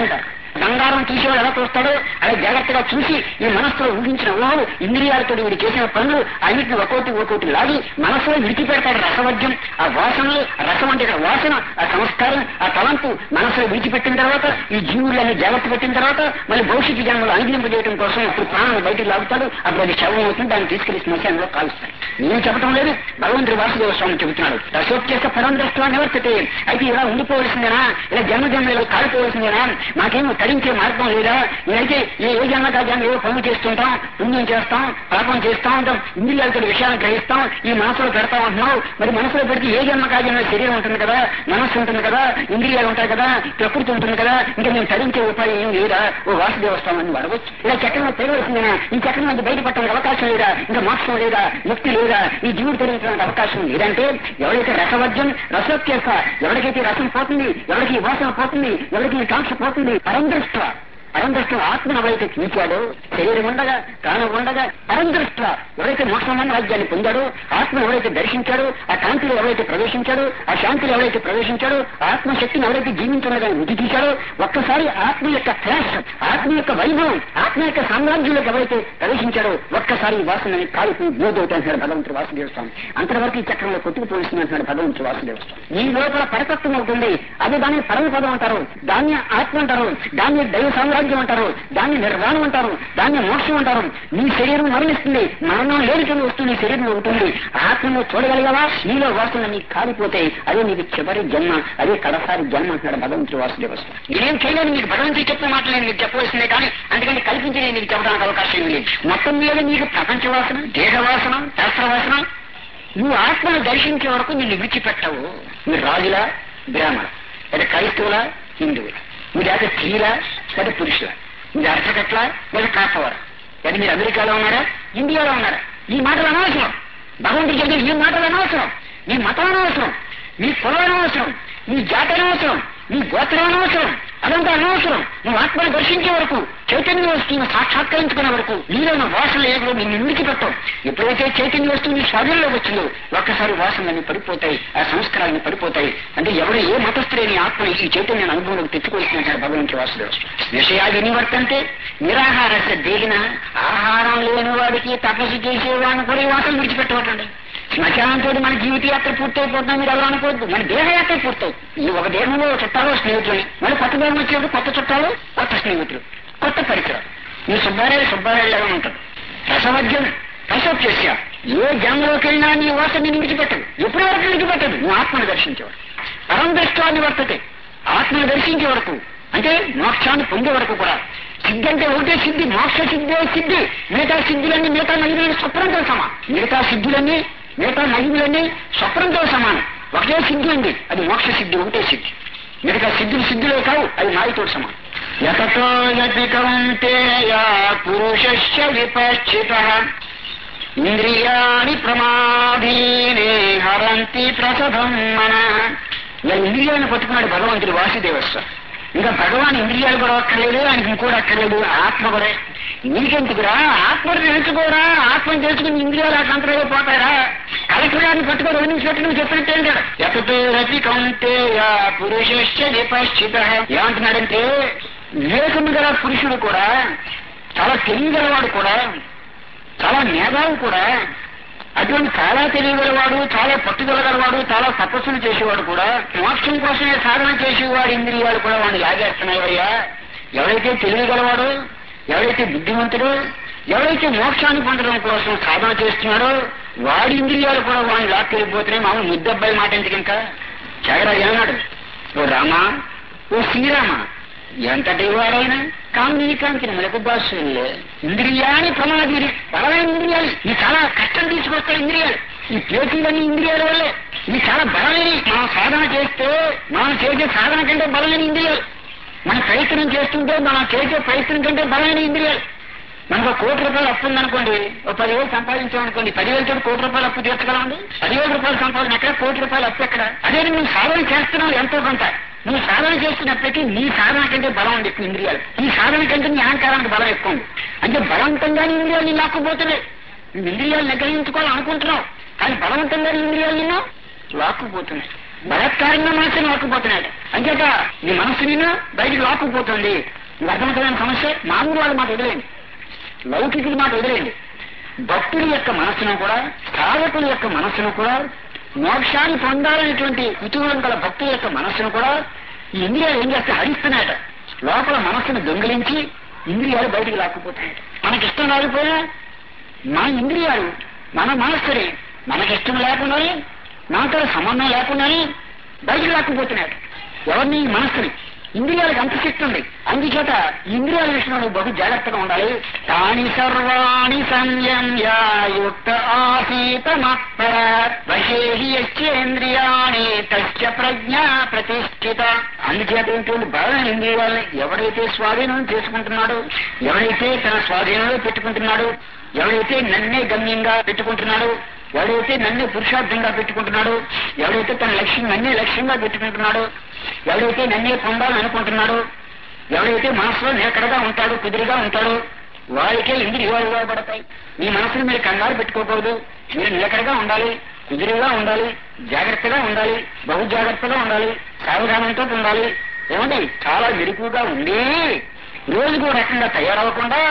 బంగారం చూసేవాడు ఎలా చూస్తాడో అలా జాగ్రత్తగా చూసి ఈ మనస్సులో ఊహించిన ఊహలు ఇంద్రియాలతో వీడు చేసిన పనులు అన్నిటిని ఒక్కోటి ఒక్కోటి లాగి మనసులో విడిచిపెడతాడు రసవద్యం ఆ వాసనలు ఆ రసం అంటే ఇక్కడ వాసన ఆ సంస్కారం ఆ తలంపు మనసులో విడిచిపెట్టిన తర్వాత ఈ జీవులన్నీ జాగ్రత్త పెట్టిన తర్వాత మళ్ళీ భవిష్యత్తు జన్మలు అనుగ్రహింపజేయడం కోసం ఇప్పుడు ప్రాణాన్ని బయటికి లాగుతాడు అప్పుడు అది శవం అవుతుంది దాన్ని తీసుకెళ్లి శ్మశానంలో కాలుస్తాడు నేను చెప్పడం లేదు భగవంతుడు వాసుదేవ స్వామి చెబుతున్నాడు రసోత్యస పరం దృష్టిలో నివర్తితే అయితే ఇలా ఉండిపోవలసిందేనా ఇలా జన్మ జన్మలో కాలిపోవలసిందేనా మాకేమో తరించే మార్గం లేదా నేనైతే ఏ ఏ జన్మ కాజాన్ని ఏవో పనులు చేస్తుంటాం పుణ్యం చేస్తాం పాపం చేస్తా ఉంటాం ఇంద్రియాలతో విషయాన్ని గ్రహిస్తాం ఈ మనసులో పెడతాం అంటున్నావు మరి మనసులో పెడితే ఏ జన్మ కాజంలో శరీరం ఉంటుంది కదా మనస్సు ఉంటుంది కదా ఇంద్రియాలు ఉంటాయి కదా ప్రకృతి ఉంటుంది కదా ఇంకా మేము తరించే ఉపాయం ఏం లేదా ఓ వాసుదేవస్థానాన్ని వాడవచ్చు ఇలా చక్రంలో తెగవలసిందేనా ఈ చక్రం నుంచి బయటపడటానికి అవకాశం లేదా ఇంకా మోక్షం లేదా ముక్తి లేదా ఈ జీవుడు తరించడానికి అవకాశం లేదంటే ఎవరైతే రసవద్యం రసోత్యస ఎవరికైతే రసం పోతుంది ఎవరికి ఈ వాసన పోతుంది ఎవరికి ఈ కాంక్ష పోతుంది పరందృష్ట పరందృష్ట ఆత్మను ఎవరైతే చూచాడో శరీరం ఉండగా ప్రాణం ఉండగా పరందృష్ట ఎవరైతే మోక్షమైన రాజ్యాన్ని పొందాడో ఆత్మను ఎవరైతే దర్శించాడో ఆ కాంతిలో ఎవరైతే ప్రవేశించాడో ఆ శాంతిలో ఎవరైతే ప్రవేశించాడో ఆత్మశక్తిని ఎవరైతే జీవించుండగా వృద్ధి తీశాడో ఒక్కసారి ఆత్మ యొక్క ఫ్లాష్ ఆత్మ యొక్క వైభవం ఆత్మ యొక్క సామ్రాజ్యంలోకి ఎవరైతే ప్రవేశించాడో ఒక్కసారి ఈ వాసనని కాలిపోయి బోధవుతా అంటున్నాడు భగవంతుడు వాసుదేవ స్వామి అంతవరకు ఈ చక్రంలో కొట్టుకుపోయిస్తుంది అంటున్నాడు భగవంతుడు వాసుదేవ స్వామి ఈ లోపల పరతత్వం అవుతుంది అది దాన్ని పరమ పదం అంటారు దాన్ని ఆత్మ అంటారు దాన్ని దైవ సామ్రాజ్యం అంటారు దాన్ని నిర్వాణం అంటారు దాన్ని మోక్షం అంటారు నీ శరీరం మరణిస్తుంది మరణం లేనికలు వస్తూ నీ శరీరంలో ఉంటుంది ఆత్మను చూడగలిగవా నీలో వాసన నీకు కాలిపోతే అదే నీకు చివరి జన్మ అదే కడసారి జన్మ అంటున్నాడు భగవంతుడు వాసుదేవ స్వామి నేనేం చేయలేను నీకు భగవంతుడు చెప్పిన మాటలు నేను నీకు చెప్పవలసిందే కానీ అందుకని కల్పించి నేను నీకు చెప్పడానికి అవకాశం లేదు మొత్తం మీద నీకు ప్రపంచ వాసన దేహ వాసన శాస్త్ర వాసన నువ్వు ఆత్మను దర్శించే వరకు నిన్ను విడిచిపెట్టవు మీరు రాజులా బ్రాహ్మణ లేదా క్రైస్తవుల హిందువుల మీరు అయితే స్త్రీలా లేదా పురుషుల మీరు అర్ధకట్ల లేదా కాపవర లేదా మీరు అమెరికాలో ఉన్నారా ఇండియాలో ఉన్నారా ఈ మాటలు అనవసరం భగవంతుడు చెప్పే ఈ మాటలు అనవసరం మీ మతం అనవసరం మీ కులం అనవసరం మీ జాతి అనవసరం మీ గోత్రం అనవసరం అదంతా అనవసరం నువ్వు ఆత్మను దర్శించే వరకు చైతన్య వస్తువును సాక్షాత్కరించుకునే వరకు నీలో ఉన్న వాసనలు ఏదో నిన్ను ఇంటికి పెట్టవు ఎప్పుడైతే చైతన్య వస్తువు నీ స్వాధీనంలోకి వచ్చిందో ఒక్కసారి వాసనలన్నీ పడిపోతాయి ఆ సంస్కారాన్ని పడిపోతాయి అంటే ఎవరు ఏ మతస్థులేని ఆత్మ ఈ చైతన్యాన్ని అనుభవంలోకి తెచ్చుకోవాల్సినట్టు భగవంతుడు వాసుదేవ విషయాలు వినివర్తంటే నిరాహారస్య దేగిన ఆహారం లేని వాడికి తపస్సు చేసేవాడిని కూడా ఈ వాసన విడిచిపెట్టవటండి శ్మశానంతో మన జీవిత యాత్ర పూర్తయిపోతున్నాం మీరు ఎలా అనుకోవద్దు మన దేహయాత్ర పూర్తవుతుంది ఈ ఒక దేహంలో చుట్టాలు స్నేహితులు మళ్ళీ కొత్త దేహం వచ్చినప్పుడు కొత్త చుట్టాలు కొత్త స్నేహితులు కొత్త పరిచయం ఈ సుబ్బారాయుడు సుబ్బారాయుడు లాగా ఉంటాడు రసవద్యం రసోప్యస్య ఏ జన్మలోకి వెళ్ళినా నీ వాసన నేను విడిచిపెట్టదు ఎప్పటి వరకు విడిచిపెట్టదు నువ్వు ఆత్మను దర్శించేవాడు పరం దృష్టాన్ని వర్తతే ఆత్మను దర్శించే వరకు అంటే మోక్షాన్ని పొందే వరకు కూడా సిద్ధి అంటే ఒకటే సిద్ధి మోక్ష సిద్ధి సిద్ధి మిగతా సిద్ధులన్నీ మిగతా మహిళలు స్వప్నంతో సమానం మిగతా సిద్ధులన్నీ మిగతా మహిళలన్నీ స్వప్నంతో సమానం ఒకటే సిద్ధి ఉంది అది మోక్ష సిద్ధి ఒకటే సిద్ధి మిగతా సిద్ధులు సిద్ధులే కావు అది మాయతో సమానం యతతో యతి కౌంతేయ పురుషస్య విపశ్చిత ఇంద్రియాణి ప్రమాధీనే హరంతి ప్రసభం మన ఇలా ఇంద్రియాలను పట్టుకున్నాడు భగవంతుడు వాసుదేవస్వ ఇంకా భగవాన్ ఇంద్రియాలు కూడా అక్కర్లేదు ఆయనకి ఇంకోటి అక్కర్లేదు ఆత్మ కూడా నీకెందుకురా ఆత్మను తెలుసుకోరా ఆత్మను తెలుసుకుని ఇంద్రియాలు ఆ కంట్రోల్లో పోతారా కలెక్టర్ గారిని పట్టుకొని వదిలించినట్టు నువ్వు చెప్పినట్టు ఏంటాడు ఎతతో రతి కౌంటేయ పురుషస్య విపశ్చిత ఏమంటున్నాడంటే వివేకము గల పురుషుడు కూడా చాలా తెలియగలవాడు కూడా చాలా మేధావు కూడా అటువంటి చాలా తెలియగలవాడు చాలా పట్టుదలగలవాడు చాలా తపస్సులు చేసేవాడు కూడా మోక్షం కోసమే సాధన చేసేవాడు ఇంద్రియాలు కూడా వాడిని లాగేస్తున్నాయ్యా ఎవరైతే తెలియగలవాడు ఎవరైతే బుద్ధిమంతుడు ఎవరైతే మోక్షాన్ని పొందడం కోసం సాధన చేస్తున్నాడో వాడి ఇంద్రియాలు కూడా వాడిని లాక్కెళ్ళిపోతున్నాయి మామూలు ముద్దబ్బాయి మాట ఎందుకు ఇంకా త్యాగరాజు ఏమన్నాడు ఓ రామా ఓ శ్రీరామ ఎంతటి వాడైనా కామినీకాంతి మనకు బాసులే ఇంద్రియాన్ని ప్రమాది బలమైన ఇంద్రియాలు ఇవి చాలా కష్టం తీసుకొస్తాయి ఇంద్రియాలు ఈ పేటీలన్నీ ఇంద్రియాల వల్లే ఇవి చాలా బలమైన మనం సాధన చేస్తే మనం చేసే సాధన కంటే బలమైన ఇంద్రియాలు మన ప్రయత్నం చేస్తుంటే మనం చేసే ప్రయత్నం కంటే బలమైన ఇంద్రియాలు మనకు ఒక కోటి రూపాయలు అప్పు ఉందనుకోండి ఒక పదివేలు సంపాదించామనుకోండి పదివేలతో కోటి రూపాయలు అప్పు తీర్చగలండి పదివేల రూపాయలు సంపాదన ఎక్కడ కోటి రూపాయలు అప్పు ఎక్కడ అదే నువ్వు సాధన చేస్తున్నావు ఎంతో కొంత నువ్వు సాధన చేస్తున్నప్పటికీ నీ సాధన కంటే బలం ఉంది ఎక్కువ ఇంద్రియాలు ఈ సాధన కంటే నీ అహంకారానికి బలం ఎక్కువ ఉంది అంటే బలవంతంగానే ఇంద్రియాలు లాక్కుపోతున్నాయి నువ్వు ఇంద్రియాలు నిగ్రహించుకోవాలని అనుకుంటున్నావు కానీ బలవంతంగా ఇంద్రియాలు నిన్ను లాక్కుపోతున్నాయి బలాత్కారంగా మనసుని లాక్కుపోతున్నాడు అంచేత నీ మనసు నిన్ను బయటికి లాక్కుపోతుంది ఇది అర్థమవుతున్న సమస్య మామూలు వాళ్ళ మాట వదిలేయండి లౌకికుల మాట వదిలేయండి భక్తుల యొక్క మనస్సును కూడా సాధకుల యొక్క మనస్సును కూడా మోక్షాన్ని పొందాలనేటువంటి కుతూహలం గల భక్తుల యొక్క మనస్సును కూడా ఈ ఇంద్రియాలు ఏం చేస్తే హరిస్తున్నాయట లోపల మనస్సును దొంగిలించి ఇంద్రియాలు బయటికి లాక్కుపోతున్నాయి మనకిష్టం రాకపోయినా మన ఇంద్రియాలు మన మనస్సుని మనకిష్టం లేకుండానే మనతో సంబంధం లేకుండానే బయటికి లాక్కుపోతున్నాడు ఎవరిని ఈ మనస్సుని ఇంద్రియాలకు అంత శక్తి ఉంది అందుచేత ఈ ఇంద్రియాల విషయంలో బహు జాగ్రత్తగా ఉండాలి తాని సర్వాణి సంయమ్యాయుక్త ఆసీత మత్పర వశేహి యచ్చేంద్రియాణి తస్య ప్రజ్ఞ ప్రతిష్ఠిత అందుచేత ఏంటంటే బలమైన ఇంద్రియాలని ఎవడైతే స్వాధీనం చేసుకుంటున్నాడో ఎవడైతే తన స్వాధీనంలో పెట్టుకుంటున్నాడో ఎవడైతే నన్నే గమ్యంగా పెట్టుకుంటున్నాడో ఎవడైతే నన్నే పురుషార్థంగా పెట్టుకుంటున్నాడో ఎవడైతే తన లక్ష్యం నన్నే లక్ష్యంగా పెట్టుకుంటున్నాడో ఎవడైతే నన్నే పొందాలని అనుకుంటున్నాడో ఎవడైతే మనసులో నిలకడగా ఉంటాడో కుదిరిగా ఉంటాడో వారికే ఇంద్రియాలు పడతాయి మీ మనసుని మీరు కంగారు పెట్టుకోకూడదు మీరు నిలకడగా ఉండాలి కుదిరిగా ఉండాలి జాగ్రత్తగా ఉండాలి బహు జాగ్రత్తగా ఉండాలి సావధానంతో ఉండాలి ఏమండి చాలా మెరుపుగా ఉండి రోజుకు ఒక రకంగా తయారవ్వకుండా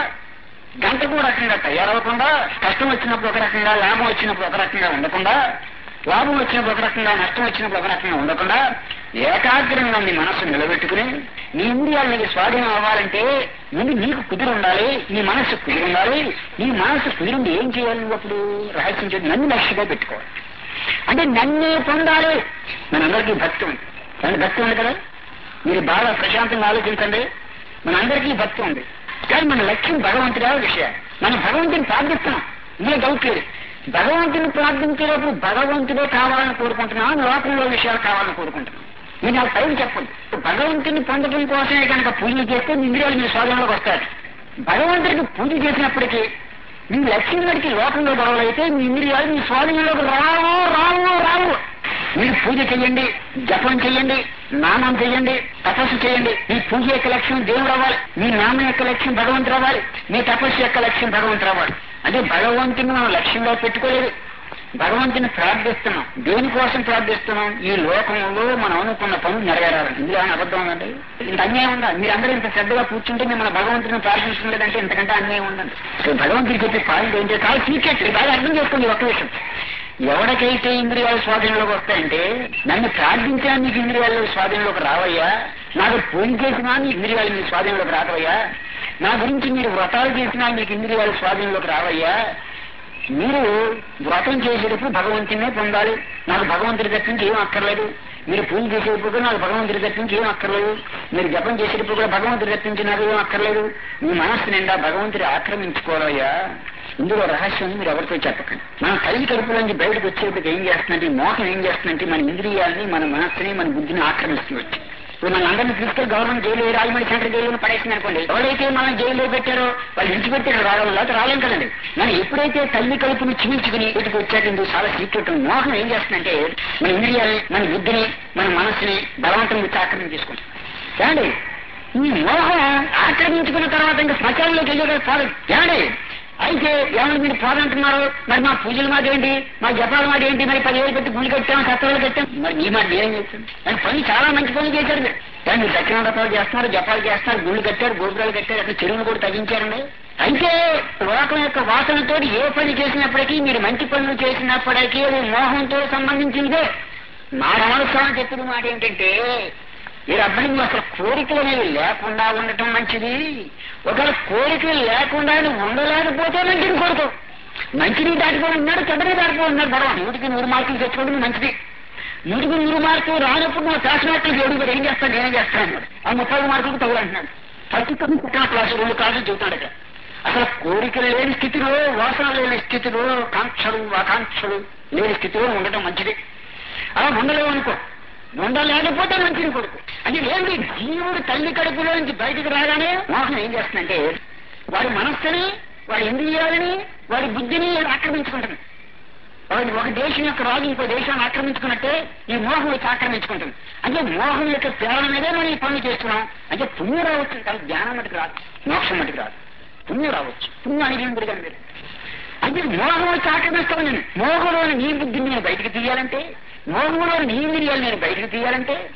గంటకు ఒక రకంగా తయారవ్వకుండా కష్టం వచ్చినప్పుడు ఒక రకంగా లాభం వచ్చినప్పుడు ఒక రకంగా ఉండకుండా లాభం వచ్చినప్పుడు ఒక రకంగా నష్టం వచ్చినప్పుడు ఒక రకంగా ఉండకుండా ఏకాగ్రంగా నీ మనస్సు నిలబెట్టుకుని నీ ఇంద్రియాలు నీకు స్వాధీనం అవ్వాలంటే ముందు నీకు కుదిరి ఉండాలి నీ మనస్సు కుదిరి ఉండాలి నీ మనస్సు కుదిరింది ఏం చేయాలి నువ్వు అప్పుడు రహస్యం చేసి నన్ను లక్ష్యంగా పెట్టుకోవాలి అంటే నన్నే పొందాలి మనందరికీ భక్తి ఉంది దాని భక్తి ఉంది కదా మీరు బాగా ప్రశాంతంగా ఆలోచించండి మనందరికీ భక్తి ఉంది కానీ మన లక్ష్యం భగవంతుడే విషయం మనం భగవంతుని ప్రార్థిస్తున్నాం ఇదే డౌట్ లేదు భగవంతుని ప్రార్థించేటప్పుడు భగవంతుడే కావాలని కోరుకుంటున్నాం లోకంలో విషయాలు కావాలని కోరుకుంటున్నాం మీరు నాకు పైకి చెప్పండి భగవంతుని పొందడం కోసమే కనుక పూజలు చేస్తే మీ ఇంద్రియాలు మీ స్వాధీనంలోకి వస్తాయి భగవంతుడికి పూజ చేసినప్పటికీ మీ లక్ష్యం గడికి లోకంలో గొడవలైతే మీ ఇంద్రియాలు మీ స్వాధీనంలోకి రావు రావు రావు మీరు పూజ చేయండి జపం చేయండి నామం చేయండి తపస్సు చేయండి మీ పూజ యొక్క లక్ష్యం దేవుడు అవ్వాలి మీ నామం యొక్క లక్ష్యం భగవంతుడు అవ్వాలి మీ తపస్సు యొక్క లక్ష్యం భగవంతుడు అవ్వాలి అంటే భగవంతుని మనం లక్ష్యంగా పెట్టుకోలేదు భగవంతుని ప్రార్థిస్తున్నాం దేనికోసం ప్రార్థిస్తున్నాం ఈ లోకంలో మనం అనుకున్న పనులు నెరవేరాలి ఇందులో ఏమైనా అబద్ధం ఉందండి ఇంత అన్యాయం ఉందా మీరందరూ ఇంత శ్రద్ధగా కూర్చుంటే మిమ్మల్ని భగవంతుని ప్రార్థించడం లేదంటే ఇంతకంటే అన్యాయం ఉందండి సో భగవంతుడికి చెప్పే పాయింట్ ఏంటంటే చాలా సీక్రెట్ బాగా అర్థం చేసుకోండి ఒక్క విషయం ఎవరికైతే ఇంద్రియాలు స్వాధీనంలోకి వస్తాయంటే నన్ను ప్రార్థించినా నీకు ఇంద్రియాలు స్వాధీనంలోకి రావయ్యా నాకు పూజ చేసినా నీ ఇంద్రియాలు మీ స్వాధీనంలోకి రావయ్యా నా గురించి మీరు వ్రతాలు చేసినా మీకు ఇంద్రియాలు స్వాధీనంలోకి రావయ్యా మీరు వ్రతం చేసేటప్పుడు భగవంతునే పొందాలి నాకు భగవంతుడి తప్పించి ఏం అక్కర్లేదు మీరు పూజ చేసేటప్పుడు కూడా నాకు భగవంతుడి తప్పించి ఏం అక్కర్లేదు మీరు జపం చేసేటప్పుడు కూడా భగవంతుడి తప్పించి నాకు ఏం అక్కర్లేదు మీ మనస్సు నిండా భగవంతుడి ఆక్రమించుకోవాలయ్యా ఇందులో రహస్యం మీరు ఎవరితో చెప్పకండి మన తల్లి కడుపులోంచి బయటకు వచ్చేటప్పుడు ఏం చేస్తుందంటే ఈ మోహం ఏం చేస్తుందంటే మన ఇంద్రియాలని మన మనస్సుని మన బుద్ధిని ఆక్రమిస్తుంది వచ్చి ఇప్పుడు మన అందరిని తీసుకెళ్లి government jail Rajahmundry centre jail పడేసింది అనుకోండి ఎవరైతే మనం జైల్లో పెట్టారో వాళ్ళు విడిచిపెట్టారు రావడం లేకపోతే రాలేం కదండి మనం ఎప్పుడైతే తల్లి కడుపుని చీల్చుకుని ఇటుకు వచ్చాక ఇందుకు చాలా సీక్రెట్ మోహం ఏం చేస్తుందంటే మన ఇంద్రియాలని మన బుద్ధిని మన మనస్సుని బలవంతం వచ్చి ఆక్రమించేసుకుంటాం ఏమండి ఈ మోహం ఆక్రమించుకున్న తర్వాత ఇంకా శ్మశానంలోకి వెళ్ళే పోదు ఏమండి అయితే ఏమని మీరు పోదంటున్నారు మరి మా పూజలు మాట ఏంటి మా జపాల మాట ఏంటి మరి పదివేలు పెట్టి గుళ్ళు కట్టాం సత్రాలు కట్టాం మరి ఈ మాట నేనేం చేస్తాను అని పని చాలా మంచి పనులు చేశారు మీరు కానీ మీరు దక్షిణ వ్రతాలు చేస్తున్నారు జపాలు చేస్తున్నారు గుళ్ళు కట్టారు గోపురాలు కట్టారు అక్కడ చెరువులు కూడా తగ్గించారండి అయితే లోకం యొక్క వాసనతో ఏ పని చేసినప్పటికీ మీరు మంచి పనులు చేసినప్పటికీ అది మోహంతో సంబంధించిందే మా రమణస్వామి చెప్పిన మాట ఏంటంటే మీరు అర్థం అసలు కోరికలు అనేవి లేకుండా ఉండటం మంచిది ఒకవేళ కోరికలు లేకుండా నువ్వు ఉండలేకపోతే మంచిది కోరుకో మంచిది దాటిపోతున్నాడు చెడ్డది దాటిపోతున్నాడు బడవ నూటికి నూరు మార్కులు తెచ్చుకోవడం మంచిది నూటికి నూరు మార్కులు రానప్పుడు నువ్వు క్లాస్ మార్కులు ఏడు కూడా ఏం చేస్తాను నేనేం చేస్తాను అన్నాడు ఆ ముప్పై మార్కులకు తగులంటున్నాడు ప్రతి తొమ్మిది పుట్టిన క్లాసు రెండు క్లాసులు చెబుతాడు ఇక్కడ అసలు కోరికలు లేని స్థితిలో వాసన లేని స్థితిలో కాంక్షలు ఆకాంక్షలు లేని స్థితిలో ఉండటం మంచిది అలా ఉండలేవు అనుకో ఉండలేకపోతే మంచిది కొడుకు అంటే ఏంటి జీవుడు తల్లి కడుపులో నుంచి బయటకు రాగానే మోహం ఏం చేస్తుందంటే వాడి మనస్సుని వాడి ఇంద్రియాలని వాడి బుద్ధిని ఆక్రమించుకుంటుంది వాడి ఒక దేశం యొక్క రాజు ఇంకో దేశాన్ని ఆక్రమించుకున్నట్టే ఈ మోహం వచ్చి ఆక్రమించుకుంటుంది అంటే మోహం యొక్క ప్రేరణ మీదే మనం ఈ పనులు చేస్తున్నాం అంటే పుణ్యం రావచ్చు కానీ జ్ఞానం మటుకు రాదు మోక్షం మటుకు రాదు పుణ్యం రావచ్చు పుణ్యం అనేది కానీ మీరు అంటే మోహం వచ్చి ఆక్రమిస్తాను నేను మోహంలోని నీ బుద్ధిని నేను బయటకు తీయాలంటే మోహంలో నీ ఇంద్రియాలు నేను బయటకు తీయాలంటే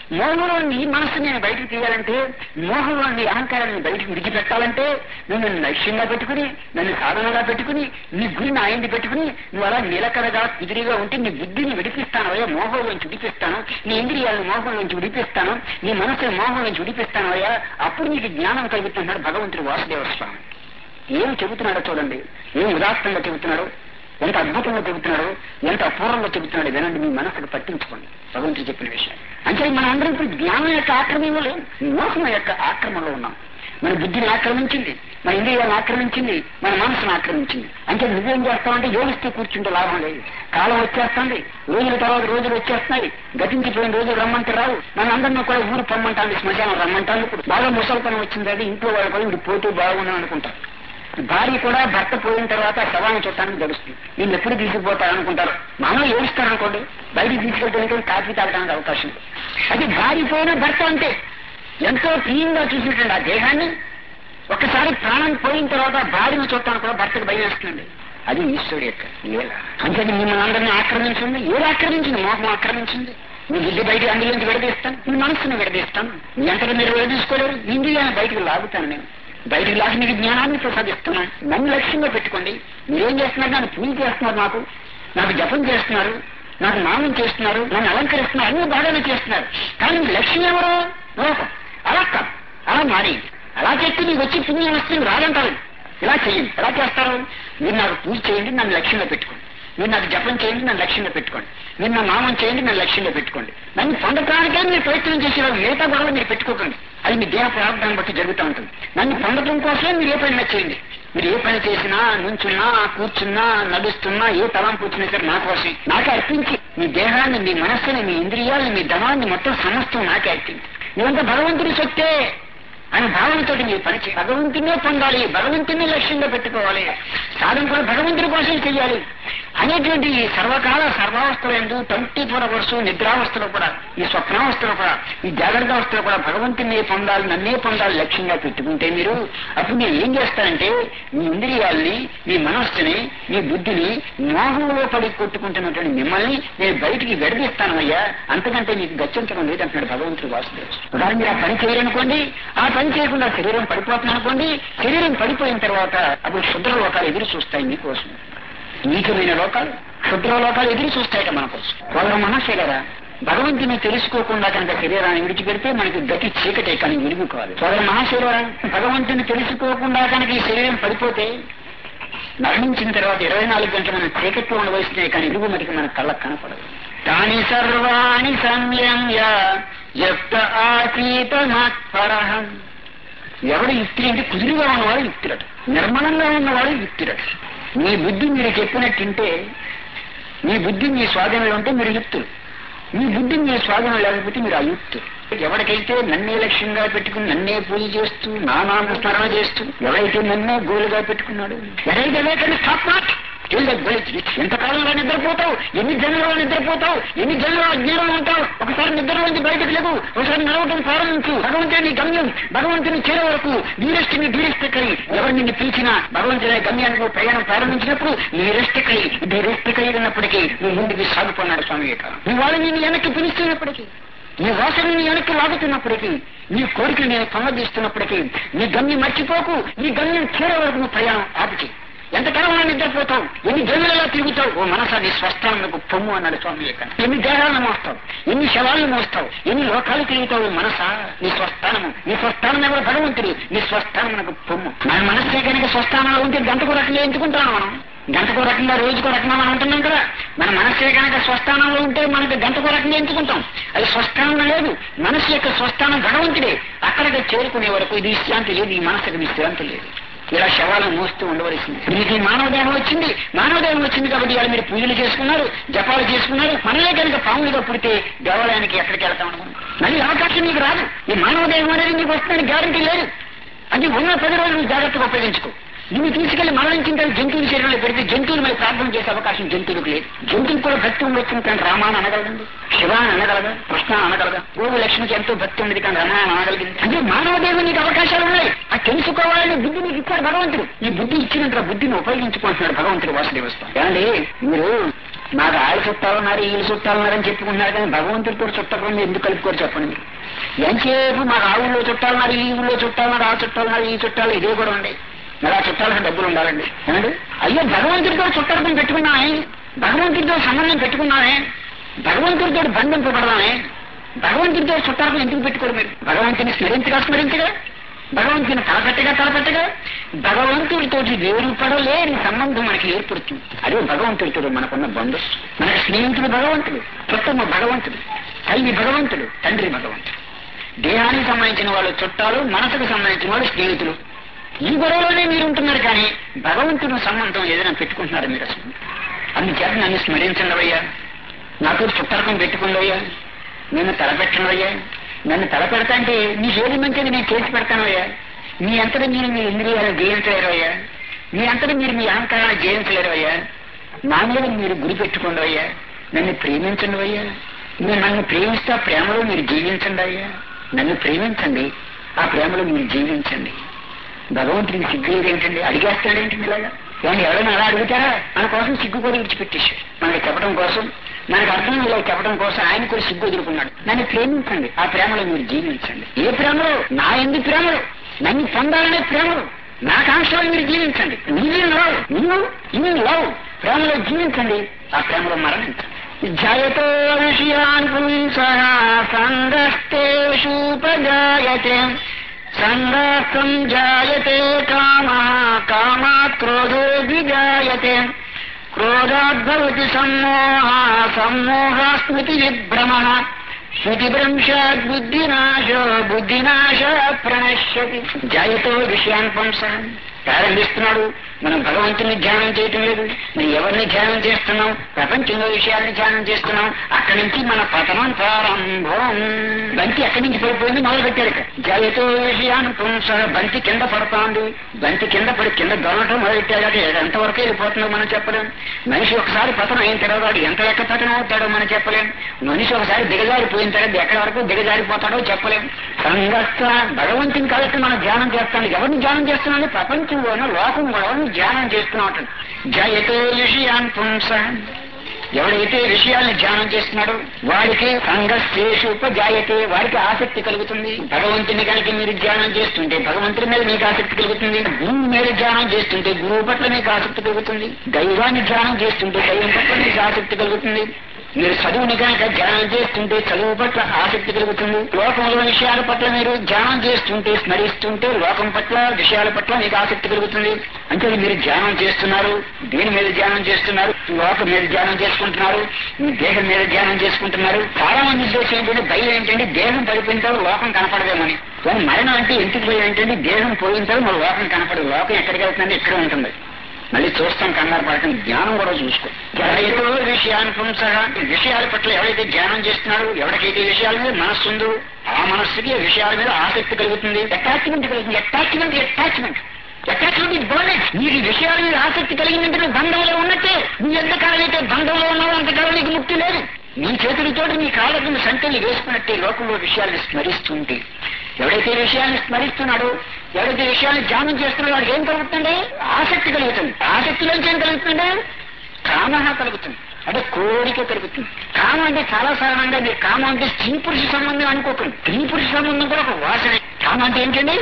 మోహంలో నీ మనసు నేను బయటకు తీయాలంటే మోహంలో నీ అహంకారాన్ని బయటకు విడిచిపెట్టాలంటే నువ్వు నన్ను లక్ష్యంగా పెట్టుకుని నన్ను సాధనగా పెట్టుకుని నీ గురిని ఆయన్ని పెట్టుకుని నువ్వు అలా నిలకడగా కుదిరిగా ఉంటే నీ బుద్ధిని విడిపిస్తాను అయ్యా మోహంలోంచి విడిపిస్తాను నీ ఇంద్రియాలను మోహంలోంచి విడిపిస్తాను నీ మనసుని మోహంలోంచి విడిపిస్తాను అయ్యా అప్పుడు నీకు జ్ఞానం కలుగుతున్నాడు భగవంతుడు వాసుదేవ స్వామి ఏం చెబుతున్నాడో చూడండి ఏం ఉదాత్తంగా చెబుతున్నాడు ఎంత అద్భుతంగా చెబుతున్నాడు ఎంత అపూర్వంగా చెబుతున్నాడు వినండి మీ మనసుకు పట్టించుకోండి భగవంతుడు చెప్పిన విషయం అంటే మన అందరం ఇప్పుడు జ్ఞానం యొక్క ఆక్రమణలో లేం. మోహం యొక్క ఆక్రమణలో ఉన్నాం మన బుద్ధిని ఆక్రమించింది మన ఇంద్రియాలను ఆక్రమించింది మన మనసును ఆక్రమించింది అంటే నువ్వేం చేస్తావంటే యోగిస్తూ కూర్చుంటే లాభం లేదు కాలం వచ్చేస్తుంది రోజుల తర్వాత రోజులు వచ్చేస్తున్నాయి గతించిపోయిన రోజులు రమ్మంటే రావు మన అందరినీ కూడా ఊరు పొమ్మంటాను శ్మశానం రమ్మంటాను ఇప్పుడు బాగా ముసలితనం వచ్చింది అది ఇంట్లో వాళ్ళు కూడా ఇప్పుడు పోతూ బాగున్నాను అనుకుంటారు భార్య కూడా భర్త పోయిన తర్వాత శవాన్ని చుట్టానికి గడుస్తుంది నేను ఎప్పుడు తీసుకుపోతారు అనుకుంటారు మామూలు ఏడుస్తారు అనుకోండి బయటికి తీసుకెళ్తే కాఫీ తాగడానికి అవకాశం ఉంది. అది భార్య పోయిన భర్త అంటే ఎంతో ప్రియంగా చూసినటువంటి ఆ దేహాన్ని ఒక్కసారి ప్రాణం పోయిన తర్వాత భార్యను చూడటానికి కూడా భర్తకు భయం వేస్తుందండి అది ఈశ్వరుడు యొక్క లీల అంటే మిమ్మల్ని అందరినీ ఆక్రమించింది ఏది ఆక్రమించింది మోహం ఆక్రమించింది నీ బుద్ధి బయట అందులోంచి విడదీస్తాను నీ మనసును విడదీస్తాను నీ అంతటా మీరు విడదీసుకోలేరు నీ ఇంద్రియాన్ని బయటకు లాగుతాను నేను బయటకు లాగి మీకు జ్ఞానాన్ని ప్రసాదిస్తున్నాను నన్ను లక్ష్యంగా పెట్టుకోండి మీరేం చేస్తున్నారు నన్ను పూజ చేస్తున్నారు నాకు నాకు జపం చేస్తున్నారు నాకు నామం చేస్తున్నారు నన్ను అలంకరిస్తున్నారు అన్ని బాగానే చేస్తున్నారు కానీ మీ లక్ష్యం ఎవరు లోకం అలా కాదు అలా మారి అలా చేస్తే మీకు వచ్చి పుణ్యం వస్తుంది రాదంటారు ఇలా చేయండి ఎలా చేస్తారు మీరు నాకు పూజ చేయండి నన్ను లక్ష్యంగా పెట్టుకోండి మీరు నాకు జపం చేయండి నన్ను లక్ష్యంగా పెట్టుకోండి మీరు నా నామం చేయండి నన్ను లక్ష్యంగా పెట్టుకోండి నన్ను పొందటానికే మీరు ప్రయత్నం చేసేవారు మిగతా గొడవ మీరు పెట్టుకోకండి అది మీ దేహ ప్రారంభాన్ని బట్టి జరుగుతూ ఉంటుంది నన్ను పొందడం కోసమే మీరు ఏ పని చేయండి మీరు ఏ పని చేసినా నుంచున్నా కూర్చున్నా నడుస్తున్నా ఏ తలంపు వచ్చినా సరే నా కోసం నాకే అర్పించి మీ దేహాన్ని మీ మనస్సుని మీ ఇంద్రియాలని మీ ధనాన్ని మొత్తం సమస్తం నాకే అర్పించి ఇదంతా భగవంతుడి సొత్తే అని భావనతో మీరు పని చేయాలి భగవంతునే పొందాలి భగవంతుని లక్ష్యంగా పెట్టుకోవాలి సాధన కూడా భగవంతుడి కోసం చెయ్యాలి అనేటువంటి ఈ సర్వకాల సర్వావస్థలు ఎందు ట్వంటీ ఫోర్ అవర్స్ నిద్రావస్థలో కూడా ఈ స్వప్నావస్థలో కూడా ఈ జాగ్రత్త అవస్థలో కూడా భగవంతుని పొందాలి నన్నే పొందాలి లక్ష్యంగా పెట్టుకుంటే మీరు అప్పుడు నేను ఏం చేస్తానంటే మీ ఇంద్రియాల్ని మీ మనస్సుని మీ బుద్ధిని మోహంలో పడి కొట్టుకుంటున్నటువంటి మిమ్మల్ని నేను బయటికి విడదీస్తానయ్యా అంతకంటే మీకు గచ్చంతరం లేదంటున్నాడు భగవంతుడు వాసుదేవ్ ఉదాహరణ మీరు ఆ పని చేయరనుకోండి ఆ పని చేయకుండా శరీరం పడిపోతుంది అనుకోండి శరీరం పడిపోయిన తర్వాత అప్పుడు శుద్ర లోకాలు ఎదురు చూస్తాయి మీకోసం నీచమైన లోకాలు క్షుద్ర లోకాలు ఎదురు చూస్తాయట మన కోసం వాళ్ళ మహాశైలరా భగవంతుని తెలుసుకోకుండా కనుక శరీరాన్ని విడిచిపెడితే మనకి గతి చీకటే కానీ వెలుగు కాదు సోదర మహాశైలరా భగవంతుని తెలుసుకోకుండా కనుక ఈ శరీరం పడిపోతే మరణించిన తర్వాత ఇరవై నాలుగు గంటలు మన చీకట్లో ఉండవలసినే కానీ ఇరుగు మరికి మన కళ్ళకు కనపడదు తాని సర్వాణి సంయమ్య యొక్క ఆసీత మత్పరహం ఎవడు యుక్తి అంటే కుదురుగా ఉన్నవాడు యుక్తుడట నిర్మలంగా ఉన్నవాడు యుక్తుడట మీ బుద్ధి మీరు చెప్పినట్టుంటే మీ బుద్ధి మీ స్వాధీనంలో ఉంటే మీరు యుక్తులు మీ బుద్ధి మీ స్వాధీనం లేకపోతే మీరు అయుక్తులు ఎవరికైతే నన్నే లక్ష్యంగా పెట్టుకుని నన్నే పూజ చేస్తూ నా నామ స్మరణ చేస్తూ ఎవరైతే నన్నే గోలుగా పెట్టుకున్నాడు ఎవరైతే లేకపోతే స్టాప్ నాట్ ఎంతకాలంలో నిద్రపోతావు ఎన్ని జన్మలో నిద్రపోతావు ఎన్ని జన్మలో అజ్ఞానంలో ఉంటావు ఒకసారి నిద్రలోంచి బయటకు లేవు ఒకసారి నడవటం ప్రారంభించు భగవంతుని గమ్యం భగవంతుని చేరే వరకు నీరెస్ట్ని బీరెస్టకై ఎవరు నిన్ను పిలిచినా భగవంతుని గమ్యానికి ప్రయాణం ప్రారంభించినప్పుడు నీరెస్టకై బీరెస్టకై ఉన్నప్పటికీ నువ్వు ముందుకు సాగుతున్నాడు స్వామి వివేకానంద. నీ వాళ్ళు నిన్ను వెనక్కి పిలుస్తున్నప్పటికీ నీ వాసనని వెనక్కి లాగుతున్నప్పటికీ నీ కోరికలు నేను పొంగదీస్తున్నప్పటికీ నీ గమ్యం మర్చిపోకు నీ గమ్యం చేరే వరకు నువ్వు ప్రయాణం ఆపుచి ఎంతకాలం నిద్రపోతావు ఎన్ని జన్మలలో తిరుగుతావు ఓ మనసా నీ స్వస్థానంకు పొమ్ము అన్నాడు స్వామి వివేకానంద. ఎన్ని దేహాలను మోస్తావు ఎన్ని శవాలను మోస్తావు ఎన్ని లోకాలు తిరుగుతావు ఓ మనసా నీ స్వస్థానము నీ స్వస్థానం ఎవరు భగవంతుడు నీ స్వస్థానం మనకు పొమ్ము మన మనస్సే కనుక స్వస్థానంలో ఉంటే గంటకు రకంగా ఎంచుకుంటాను మనం గంటకు రకంగా రోజుకో రకంగా మనం ఉంటున్నాం కదా మన మనస్సే కనుక స్వస్థానంలో ఉంటే మనకు గంటకు రకంగా ఎంచుకుంటాం అది స్వస్థానం లేదు మనసు యొక్క స్వస్థానం భగవంతుడే అక్కడికి చేరుకునే వరకు ఇది విశ్రాంతి లేదు ఈ మనసుకు విశ్రాంతి లేదు ఇలా శవాలను మోస్తూ ఉండవలసింది మీకు ఈ మానవ దేహం వచ్చింది మానవ దేహం వచ్చింది కాబట్టి ఇవాళ మీరు పూజలు చేసుకున్నారు జపాలు చేసుకున్నారు మనమే కనుక పాములుగా పుడితే దేవాలయానికి ఎక్కడికి వెళ్తాం అనుకున్నాం మళ్ళీ అవకాశం మీకు రాదు ఈ మానవ దేహం అనేది మీకు వస్తుందని గ్యారంటీ లేదు అది ఉన్న పది రోజులు జాగ్రత్తగా ఉపయోగించుకో నిన్ను తీసుకెళ్లి మరణించిన తర్వాత జంతువుల శరీరంలో పెడితే జంతువులు మరి ప్రార్థన చేసే అవకాశం జంతువులకు లేదు జంతువులు కూడా భక్తి ఉండొచ్చు కానీ రామాని అనగలదండి శివ అని అనగలగా కృష్ణ అని అనగలగా గోవు లక్ష్మికి ఎంతో భక్తి ఉంది కానీ రమణ అని అనగలిగింది అంటే మానవ దేవుడు నీకు అవకాశాలు ఉన్నాయి అది తెలుసుకోవాలని బుద్ధి నీకు ఇచ్చాడు భగవంతుడు ఈ బుద్ధి ఇచ్చినంత బుద్ధిని ఉపయోగించుకుంటున్నాడు భగవంతుడు వాసుదేవస్వామి ఏమండి మీరు నాకు ఆళ్ళు చుట్టాలన్నారు వీళ్ళు చుట్టాలన్నారని చెప్పుకుంటున్నారు కానీ భగవంతుడితో చుట్టకుండా ఎందుకు కలుపుకోరు చెప్పండి ఎంతసేపు మాకు ఆ ఊళ్ళో చుట్టాలన్నారు ఈ ఊళ్ళో చుట్టాలన్నారు ఆ చుట్టాలన్నారు ఈ చుట్టాలు ఇదే కూడా ఉన్నాయి మరి ఆ చుట్టాలకు డబ్బులు ఉండాలండి ఏమండి అయ్యో భగవంతుడితో చుట్టాలతో పెట్టుకున్నామే భగవంతుడితో సంబంధం పెట్టుకున్నామే భగవంతుడితో బంధింపబడదామే భగవంతుడితో చుట్టాలకు ఎందుకు పెట్టుకోరు మీరు భగవంతుని స్మరించగా స్మరించగా భగవంతుని తలపెట్టగా తలపెట్టగా భగవంతుడితోటి వేరుపడలేని సంబంధం మనకి ఏర్పడుతుంది అదే భగవంతుడితో మనకున్న బంధం మనకి స్నేహితుడు భగవంతుడు చుట్టము భగవంతుడు తల్లి భగవంతుడు తండ్రి భగవంతుడు దేహానికి సంబంధించిన వాళ్ళు చుట్టాలు మనసుకు సంబంధించిన వాళ్ళు స్నేహితులు ఈ గొడవలోనే మీరు ఉంటున్నారు కానీ భగవంతుని సంబంధం ఏదైనా పెట్టుకుంటున్నారు మీరు అసలు అందుచేత నన్ను స్మరించండి అయ్యా నాకు చుట్టరకం పెట్టుకుందయ్యా నేను తలపెట్టనయ్యా నన్ను తలపెడతా అంటే నీకు ఏది మంచిది నేను చేసి పెడతానయ్యా మీ అంతటా మీరు మీ ఇంద్రియాలను జయించలేరు అయ్యా మీ అంతటా మీరు మీ అహంకారాన్ని జయించలేరు అయ్యా నా మీద మీరు గురి పెట్టుకోండి అయ్యా నన్ను ప్రేమించండి అయ్యా మీరు నన్ను ప్రేమిస్తే ఆ ప్రేమలో మీరు జీవించండి అయ్యా నన్ను ప్రేమించండి ఆ ప్రేమలో మీరు జీవించండి భగవంతుడికి సిగ్గు ఏంటండి అడిగేస్తాడేంటండి ఇలాగా ఏమన్నా ఎవరైనా అలా అడుగుతారా మన కోసం సిగ్గు కూడా విడిచిపెట్టేశాడు మనకి చెప్పడం కోసం మనకు అర్థం ఇలా చెప్పడం కోసం ఆయన కూడా సిగ్గు వదులుకున్నాడు నన్ను ప్రేమించండి ఆ ప్రేమలో మీరు జీవించండి ఏ ప్రేమలో నా ఎందు ప్రేమలో నన్ను పొందాలనే ప్రేమలో నా కాంక్షలో మీరు జీవించండి నీవు లవ్ నీవు ఇన్ లవ్ ప్రేమలో జీవించండి ఆ ప్రేమలో మరణించండి జయతో విషయాన్ పుంసః సంగస్తేషూపజాయతే సంగార్థం జాయతే కామ కామాత్ క్రోధో విజాయతే క్రోధాద్భవతి సమ్మోహ సమ్మోహ స్మృతి విభ్రమ స్మృతి భ్రంశాత్ బుద్ధినాశో బుద్ధినాశ ప్రణశ్యతి జాయతో విషయాన్ పుంస ప్రారంభిస్తున్నాడు మనం భగవంతుని ధ్యానం చేయటం లేదు మరి ఎవరిని ధ్యానం చేస్తున్నాం ప్రపంచంలో విషయాన్ని ధ్యానం చేస్తున్నాం అక్కడి నుంచి మన పతనం ప్రారంభం బంతి ఎక్కడి నుంచి పడిపోయింది మొదలు పెట్టారు ఇక. జయతో విషయాన్ని పుంస బంతి కింద పడుతోంది బంతి కింద పడి కింద దొరకటం మొదలెట్టాడు అది ఎంతవరకు వెళ్ళిపోతుందో మనం చెప్పలేం మనిషి ఒకసారి పతనం అయిన తర్వాత వాడు ఎంత లెక్క పతనం అవుతాడో మనం చెప్పలేం మనిషి ఒకసారి దిగజారిపోయిన తర్వాత ఎక్కడి వరకు దిగజారిపోతాడో చెప్పలేం సంగస్త భగవంతుని కాబట్టి మనం ధ్యానం చేస్తాం ఎవరిని ధ్యానం చేస్తున్నాం ప్రపంచంలోనూ లోకంలోనూ ధ్యానం చేస్తున్నాం జయతో విషయాన్ పుంస ఎవడైతే విషయాల్ని ధ్యానం చేస్తున్నాడో వాడికి సంఘశేషు ఉపజాయతే వాడికి ఆసక్తి కలుగుతుంది భగవంతుని కనుక మీరు ధ్యానం చేస్తుంటే భగవంతుడి మీద మీకు ఆసక్తి కలుగుతుంది గురువు మీద ధ్యానం చేస్తుంటే గురువు పట్ల మీకు ఆసక్తి కలుగుతుంది దైవాన్ని ధ్యానం చేస్తుంటే దైవం పట్ల మీకు ఆసక్తి కలుగుతుంది మీరు చదువుని కనుక ధ్యానం చేస్తుంటే చదువు పట్ల ఆసక్తి కలుగుతుంది లోకంలో విషయాల పట్ల మీరు ధ్యానం చేస్తుంటే స్మరిస్తుంటే లోకం పట్ల విషయాల పట్ల మీకు ఆసక్తి కలుగుతుంది అంటే మీరు ధ్యానం చేస్తున్నారు దేని మీద ధ్యానం చేస్తున్నారు లోకం మీద ధ్యానం చేసుకుంటున్నారు మీ దేహం మీద ధ్యానం చేసుకుంటున్నారు చాలా మంది ఉద్దేశం ఏంటంటే భయం ఏంటంటే దేహం పడిపోయిన తర్వాత లోకం కనపడదేమని కానీ మరణం అంటే ఎందుకు భయం ఏంటంటే దేహం పోయిన తర్వాత మన లోకం కనపడదు లోకం ఎక్కడికి వెళ్తుందంటే ఇక్కడ ఉంటుంది మళ్ళీ చూస్తాం కంగారు పడకండి జ్ఞానం కూడా చూసుకో ఎవరైతే విషయాన్ని పుంసగా విషయాల పట్ల ఎవరైతే ధ్యానం చేస్తున్నాడో ఎవరికైతే విషయాల మీద మనస్సు ఉందో ఆ మనస్సుకి విషయాల మీద ఆసక్తి కలుగుతుంది అటాచ్మెంట్ కలుగుతుంది attachment attachment attachment is bones నీకు ఈ విషయాల మీద ఆసక్తి కలిగిందంటే నువ్వు బంధంలో ఉన్నట్టే నీ ఎంతకాలం అయితే బంధంలో ఉన్నావో అంతకాలం నీకు ముక్తి లేదు నీ చేతులతో నీ కాళ్ళకు సంఖ్యలు వేసుకున్నట్టే లోకంలో విషయాలను స్మరిస్తుంటే ఎవడైతే విషయాన్ని స్మరిస్తున్నాడో ఎవరైతే విషయాన్ని ధ్యానం చేస్తున్నాడో వాడికి ఏం కలుగుతుంది ఆసక్తి కలుగుతుంది ఆసక్తిలోంచి ఏం కలుగుతుంది కామ కలుగుతుంది అంటే కోరిక కలుగుతుంది కామం అంటే చాలా సాధారణంగా మీరు కామం అంటే స్త్రీ పురుష సంబంధం అనుకోకండి స్త్రీ పురుష సంబంధం కూడా ఒక వాసన కామం అంటే ఏంటండి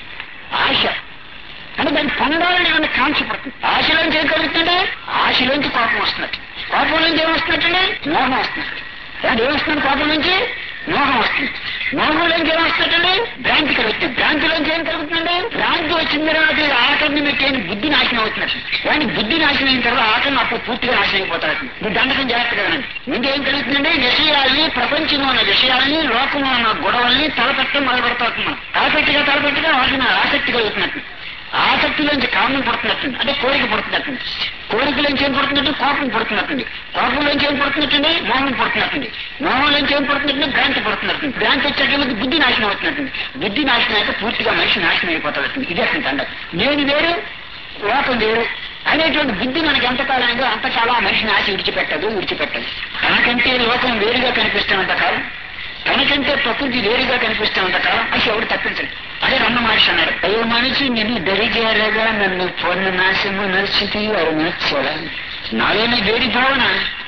ఆశ అంటే దాన్ని పొందాలని ఏమైనా కాంక్ష పడుతుంది ఆశలోంచి ఏం కలుగుతుందంటే ఆశలోంచి కోపం వస్తున్నట్టు కోపం నుంచి ఏం వస్తున్నట్టండి మోహం వస్తున్నట్టు అంటే ఏం వస్తుంది కోపం నుంచి మోహం వస్తుంది మోహంలోంచి ఏం వస్తున్నట్టండి భ్రాంతి కలుగుతుంది భ్రాంతిలోంచి ఏం కలుగుతుందండి భ్రాంతి వచ్చిన తర్వాత ఇది ఆకలిని పెట్టేది బుద్ధి నాశనం అవుతున్నట్టు కానీ బుద్ధి నాశనం అయిన తర్వాత ఆకలిని అప్పుడు పూర్తిగా నాశనం అయిపోతాడు మీరు దండకం జాగ్రత్తగా వినండి ముందేం కలుగుతుందండి విషయాల్ని ప్రపంచంలో ఉన్న విషయాలని లోకంలో ఉన్న గొడవల్ని తలపెట్టడం మొదలు పెడతా మనం తలపెట్టిగా తలపెట్టిగా వాటి మీద ఆసక్తి కలుగుతున్నట్టు ఆసక్తిలోంచి కామం పడుతున్నట్టుంది అంటే కోరిక పడుతున్నట్టుంది కోరికలోంచి ఏం పడుతున్నట్టు కోపం పడుతున్నట్టుంది కోపంలోంచి ఏం పడుతున్నట్టుంది మోహం పడుతున్నట్టుంది మోహంలోంచి ఏం పడుతున్నట్టు భ్రాంతి పడుతున్నట్టుంది భ్రాంతి వచ్చేటప్పుడు బుద్ధి నాశనం అవుతున్నట్టుంది బుద్ధి నాశనం అయితే పూర్తిగా మనిషి నాశనం అయిపోతాడు ఇదే అసలు దండ నేను వేరు లోకం వేరు అనేటువంటి బుద్ధి మనకి ఎంతకాలంగా అంతకాలం ఆ మనిషిని ఆశ విడిచిపెట్టదు విడిచిపెట్టదు తనకంటే లోకం వేరుగా కనిపిస్తున్నంత కాలం తనకంటే ప్రకృతి వేరుగా కనిపిస్తున్నంత కాలం అసలు ఎవడు తప్పించండి అదే రమ్మ మనిషి అన్నాడు అయ్యో మనిషి నేను దరిజేరగా నన్ను పొన్న నాశము నడిచితి వారు నచ్చరా నాలోని వేడి భావన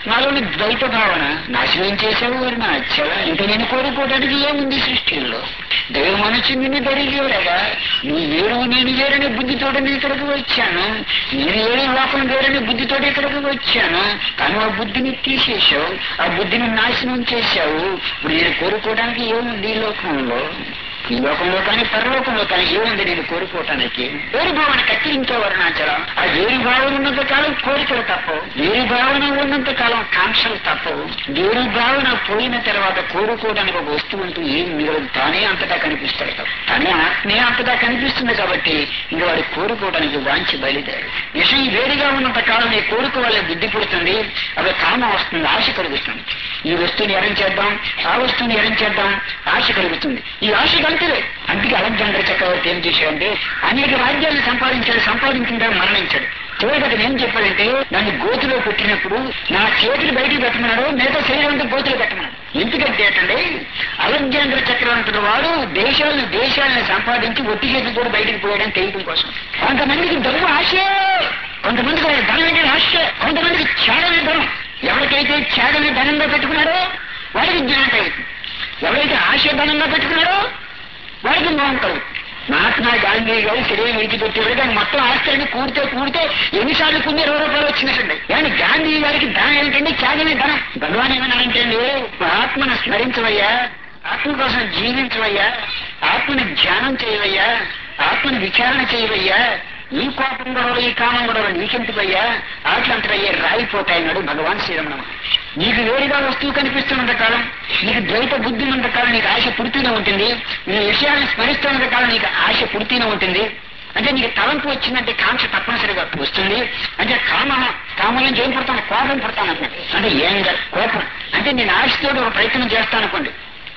నాలోని ద్వైత భావన నాశనం చేసావు వారు నా అచ్చల ఇంక నేను కోరుకోవడానికి ఏముంది సృష్టిలో దైవ మనసు నిన్ను ధరించేవాడగా నువ్వు వేరు నేను వేరనే బుద్ధితోటి నేను ఇక్కడికి వచ్చాను నేను వేరే లోకం వేరనే బుద్ధితోటి ఇక్కడికి వచ్చాను కానీ ఆ బుద్ధిని తీసేశావు ఆ బుద్ధిని నాశనం చేశావు ఇప్పుడు నేను కోరుకోవడానికి ఏముంది ఈ లోకంలో ఈ లోకంలో కానీ పరలోకంలో కానీ ఏముంది నేను కోరుకోవటానికి వేరు భావన కత్తిరించే వర్ణాచలం ఆ వేరు భావన ఉన్నంత కాలం కోరికలు తప్పవు వేరు భావన ఉన్నంత కాలం కాంక్షలు తప్పవు వేరు భావన పోయిన తర్వాత కోరుకోవడానికి ఒక వస్తువు అంటూ ఏం మిగలదు తానే అంతటా కనిపిస్తాడు తనే ఆత్మే అంతటా కనిపిస్తుంది కాబట్టి ఇంక వాడు కోరుకోవడానికి వాంచి బయలుదేరు విషయం వేరుగా ఉన్నంత కాలం నీ కోరిక వల్ల బుద్ధి పుడుతుంది అవి కామం వస్తుంది ఆశ కలుగుతుంది ఈ వస్తువుని ఎరం చేద్దాం ఆ వస్తువుని ఎరం చేద్దాం ఆశ కలుగుతుంది ఈ ఆశ కలిపిలే అందుకే అలెగ్జాండర్ చక్రవర్తి ఏం చేశాడంటే అనేక రాజ్యాలను సంపాదించాడు సంపాదించిన మరణించాడు చివరికి అతను ఏం చెప్పాడంటే దాన్ని గోతులో పెట్టినప్పుడు నా చేతులు బయటికి పెట్టమన్నాడు మిగతా శరీరం అంతా గోతులో పెట్టమన్నాడు ఎందుకంటే ఏంటంటే అలెగ్జాండర్ చక్రవర్తుడు వాడు దేశాలను దేశాలను సంపాదించి ఒట్టి చేతులు కూడా బయటికి పోయడం తెలియడం కోసం కొంతమందికి డబ్బు ఆశే కొంతమందికి ధనం అంటే ఆశ కొంతమందికి త్యాగమే ధనం ఎవరికైతే త్యాగమే ధనంగా పెట్టుకున్నాడో వాడికి జ్ఞానం కలుగుతుంది ఎవరైతే ఆశ ధనంగా పెట్టుకున్నాడో వాడికి మోహం కలుగుతుంది మహాత్మా గాంధీ గారు శరీరం విడిచిపెట్టేవాడు కానీ మొత్తం ఆస్తిని కూడితే కూడితే ఎన్నిసార్లు కొన్ని ఇరవై రూపాయలు వచ్చినట్టుండే కానీ గాంధీ గారికి ధనం ఏంటంటే త్యాగమే ధనం భగవాన్ ఏమన్నారంటే ఆత్మను స్మరించవయ్యా ఆత్మ కోసం జీవించవయ్యా ఆత్మని ధ్యానం చేయవయ్యా ఆత్మని విచారణ చేయవయ్యా ఈ కోపం గొడవలు ఈ కామం గొడవలు నీకెందుకయ్యా ఆటలంతరయ్యే రాయిపోతాయన్నాడు భగవాన్ శ్రీరమణ నీకు వేరుగా వస్తువు కనిపిస్తున్నంత కాలం నీకు ద్వైత బుద్ధి ఉన్నంత కాలం నీకు ఆశ పుడుతూనే ఉంటుంది నీ విషయాన్ని స్మరిస్తున్నంత కాలం నీకు ఆశ పుడుతూనే ఉంటుంది అంటే నీకు తలంపు వచ్చిందంటే కాంక్ష తప్పనిసరిగా వస్తుంది అంటే కామ కామం నుంచి ఏం పడతాను కోపం పడతాను అనుకోండి అంటే ఏం కాదు కోపం అంటే నేను ఆశతో ఒక ప్రయత్నం చేస్తాను అనుకోండి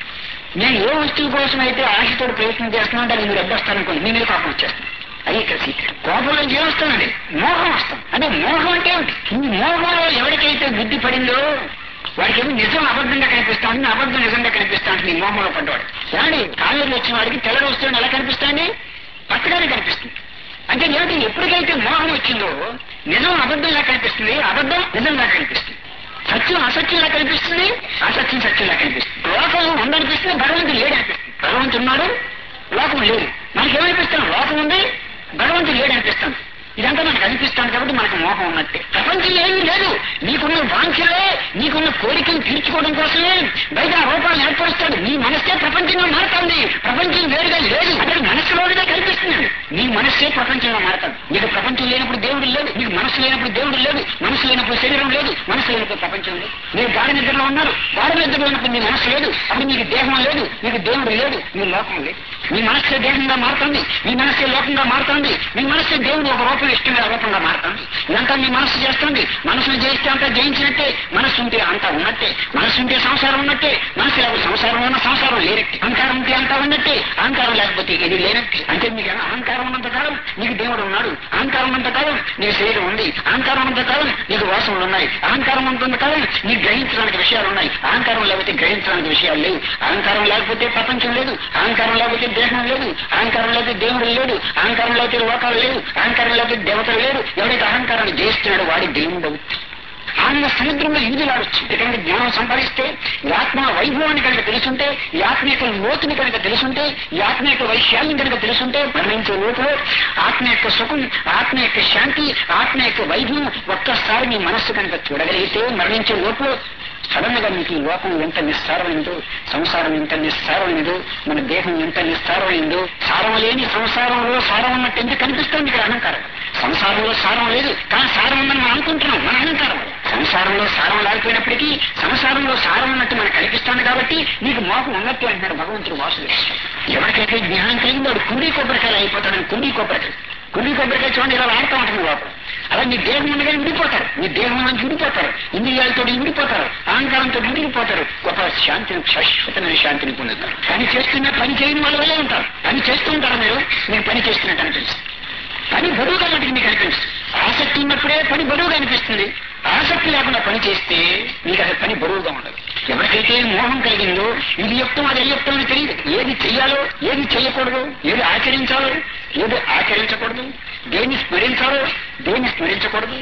నేను ఏ వస్తువు కోసం అయితే ఆశతో ప్రయత్నం చేస్తున్నాను దాన్ని మీరు అడ్డొస్తాననుకోండి మీ మీద కోపం వచ్చేస్తాను అది ఇక్కడ సీక్రెట్ కోపంలో ఏమొస్తానండి మోహం వస్తాం అంటే మోహం అంటే ఏమిటి ఈ మోహంలో ఎవరికైతే బుద్ధి పడిందో వాడికి ఏమో నిజం అబద్ధంగా కనిపిస్తా ఉంటుంది అబద్ధం నిజంగా కనిపిస్తా ఉంటుంది ఈ మోహంలో పడ్డవాడు కానీ కాలేజీలో వచ్చిన వాడికి తెల్ల వస్తువుని ఎలా కనిపిస్తాండి పక్కగానే కనిపిస్తుంది అంటే ఏమిటి ఎప్పటికైతే మోహం వచ్చిందో నిజం అబద్ధంగా కనిపిస్తుంది అబద్ధం నిజంగా కనిపిస్తుంది సత్యం అసత్యంలా కనిపిస్తుంది అసత్యం సత్యంలా కనిపిస్తుంది లోకం ఉందనిపిస్తుంది భగవంతుడు లేడు అనిపిస్తుంది భగవంతుడు ఉన్నాడు లోకం లేదు మనకి ఏమనిపిస్తాం లోకం ఉంది భగవంతుడు లేడు అనిపిస్తాం ఇదంతా మనకు అనిపిస్తాను కాబట్టి మనకు మోహం ఉన్నట్టే ప్రపంచం ఏమీ లేదు నీకున్న వాంఛలే నీకున్న కోరికలు తీర్చుకోవడం కోసమే బయట ఆ రూపాలను ఏర్పరుస్తాడు నీ మనస్సే ప్రపంచంగా మారుతుంది ప్రపంచం వేరుగా లేదు అక్కడ మనస్సులోనే కనిపిస్తుంది నీ మనస్సే ప్రపంచంగా మారుతుంది నీకు ప్రపంచం లేనప్పుడు దేవుడు లేదు నీకు మనస్సు లేనప్పుడు దేవుడు లేదు మనసు లేనప్పుడు శరీరం లేదు మనసు లేనప్పుడు ప్రపంచం లేదు మీరు గాఢ నిద్రలో ఉన్నారు గాఢ నిద్రలో ఉన్నప్పుడు మీ మనసు లేదు అప్పుడు మీకు దేహం లేదు మీకు దేవుడు లేదు మీ లోకం లేదు మీ మనస్సే దేహంగా మారుతుంది మీ మనస్సే లోకంగా మారుతుంది మీ మనస్సే దేవుడు ఒక రూపం ఇష్టంగా రూపంగా మారుతుంది ఇదంతా మీ మనస్సు చేస్తుంది మనసును జయిస్తే అంతా జయించినట్టే మనస్సు ఉంటే అంతా ఉన్నట్టే మనస్సు ఉంటే సంసారం ఉన్నట్టే మనసు లేకపోతే సంసారం ఉన్న సంసారం లేనట్టే అహంకారం ఉంటే అంతా ఉన్నట్టే అహంకారం లేకపోతే ఇది లేనట్టే అంటే మీకు అహంకారం ఉన్నంత కాలం నీకు దేవుడు ఉన్నాడు అహంకారం ఉన్నంత కాలం నీకు శరీరం ఉంది అహంకారం ఉన్నంత కాలం నీకు వాసనలు ఉన్నాయి అహంకారం ఉన్నంత కాలం నీకు గ్రహించడానికి విషయాలు ఉన్నాయి అహంకారం లేకపోతే గ్రహించడానికి విషయాలు లేవు అహంకారం లేకపోతే ప్రపంచం లేదు అహంకారం లేకపోతే దేహం లేదు అహంకారం లేకపోతే దేవుడు లేడు అహంకారం లేకపోతే లోకాలు లేవు అహంకారం లేకపోతే దేవతలు లేరు ఎవరైతే అహంకారాన్ని జయిస్తున్నాడో వాడి దేవుడు అవుతుంది ఆనంద సముద్రంలో ఈదులాడొచ్చు ఎందుకంటే జ్ఞానం సంపాదిస్తే ఈ ఆత్మ వైభవాన్ని కనుక తెలుసుంటే ఈ ఆత్మ యొక్క లోతుని కనుక తెలుసుంటే ఈ ఆత్మ యొక్క వైశాల్యం కనుక తెలుసుంటే మరణించే లోతులో ఆత్మ యొక్క సుఖం ఆత్మ యొక్క శాంతి ఆత్మ యొక్క వైభవం ఒక్కసారి మీ మనస్సు కనుక చూడగలిగితే మరణించే లోపల సడన్ గా మీకు ఈ లోకం ఎంత నిస్సారమైందో సంసారం ఎంత నిస్సారమైనదో మన దేహం ఎంత నిస్సారమైందో సారం లేని సంసారంలో సారం ఉన్నట్టు ఎందుకు కనిపిస్తుంది ఇక్కడ అహంకారం సంసారంలో సారం లేదు కానీ సారం ఉందని మనం అనుకుంటున్నాం మన అహంకారం సంసారంలో సారం లేకపోయినప్పటికీ సంసారంలో సారం ఉన్నట్టు మనకు కనిపిస్తుంది కాబట్టి నీకు మోహం ఉన్నట్టు అంటున్నాడు భగవంతుడు వాసుడు ఎవరికైతే జ్ఞానం కలిగిందో వాడు కుండీ కొబ్బరికాయలు అయిపోతాడని కుండీ కొబ్బరికాయ కుండీ కొబ్బరికాయ చూడండి ఇలా ఆడుతూ ఉంటుంది లోపల అలా మీ దేహం ఉండగానే విడిపోతారు మీ దేహం నుంచి విడిపోతారు ఇంద్రియాలతో విడిపోతారు అహంకారంతో విడిపోతారు గొప్ప శాంతిని శాశ్వతమైన శాంతిని పొందుతారు పని చేస్తున్న పని చేయని వాళ్ళ వల్లే ఉంటారు పని చేస్తూ ఉంటారు మీరు మీరు పని చేస్తున్నట్టు అనిపిస్తుంది పని బరువుగా మటుకు మీకు అనిపిస్తుంది ఆసక్తి ఉన్నప్పుడే పని బరువుగా అనిపిస్తుంది ఆసక్తి లేకుండా పని చేస్తే మీకు అసలు పని బరువుగా ఉండదు ఎవరికైతే మోహం కలిగిందో ఇది యుక్తం అది అయ్యుక్తం అని తెలియదు ఏది చెయ్యాలో ఏది చెయ్యకూడదు ఏది ఆచరించాలో ఏది ఆచరించకూడదు దేన్ని స్మరించాలో దేన్ని స్మరించకూడదు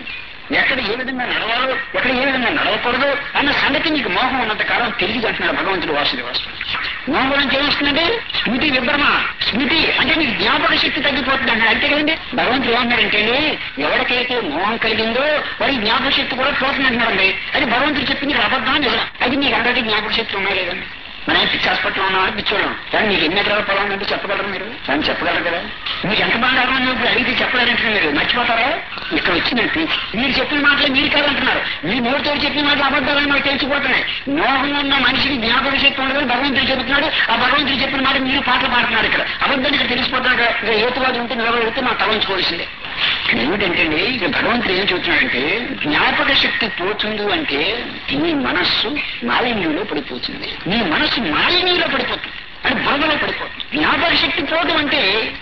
ఎక్కడ ఏ విధంగా నడవాలో ఎక్కడ ఏ విధంగా నడవకూడదు అన్న సంగతి నీకు మోహం ఉన్నంత కాలం తెలియదు అంటున్నాడు భగవంతుడు వాసుదేవాసు మోహం గురించి ఏమొస్తుందంటే స్మృతి విభ్రమ స్మృతి అంటే నీకు జ్ఞాపక శక్తి తగ్గిపోతుంది అన్నాడు అంతే కదండి భగవంతుడు ఏమన్నాడంటే ఎవరికైతే మోహం కలిగిందో వాడి జ్ఞాపక శక్తి కూడా పోతుంది అంటున్నాడండి అది భగవంతుడు చెప్పింది అబద్ధం నిజం అది నీకు అందరికీ జ్ఞాపక శక్తి ఉన్నాయి లేదండి మన పిచ్చి హాస్పిటల్ ఉన్నామని పిచ్చోళ్ళం కానీ మీకు ఎన్ని ఎకరాల పొలం ఉందంటే చెప్పగలరు మీరు దాన్ని చెప్పగలరు కదా మీకు ఎంత బాగా ఇప్పుడు అడిగితే చెప్పలేరంటే మీరు మర్చిపోతారా ఇక్కడ వచ్చిందని పీచి మీరు చెప్పిన మాటలు మీరు కాదంటున్నారు మీ నోటితో చెప్పిన మాటలు అబద్ధాలని మాకు తెలిసిపోతున్నాయి మోహం ఉన్న మనిషికి జ్ఞాపక శక్తి ఉండదు భగవంతుడు చెబుతున్నాడు ఆ భగవంతుడు చెప్పిన మాట మీరు పాటలు పాడుతున్నారు ఇక్కడ అబద్ధాలు ఇక్కడ తెలిసిపోతున్నాడు కదా. ఇక ఏతువాది ఉంటే నిలబడితే మనం తలంచుకోవాల్సిందే ఇక్కడ ఏమిటంటే అండి ఇక భగవంతుడు ఏం చెబుతున్నాడంటే జ్ఞాపక శక్తి పోతుంది అంటే నీ మనస్సు మాలిన్యంలో పడిపోతుంది నీ మనస్సు మాలిన్యంలో పడిపోతుంది అది బురదలో పడిపోతుంది జ్ఞాపక శక్తి పోవడం అంటే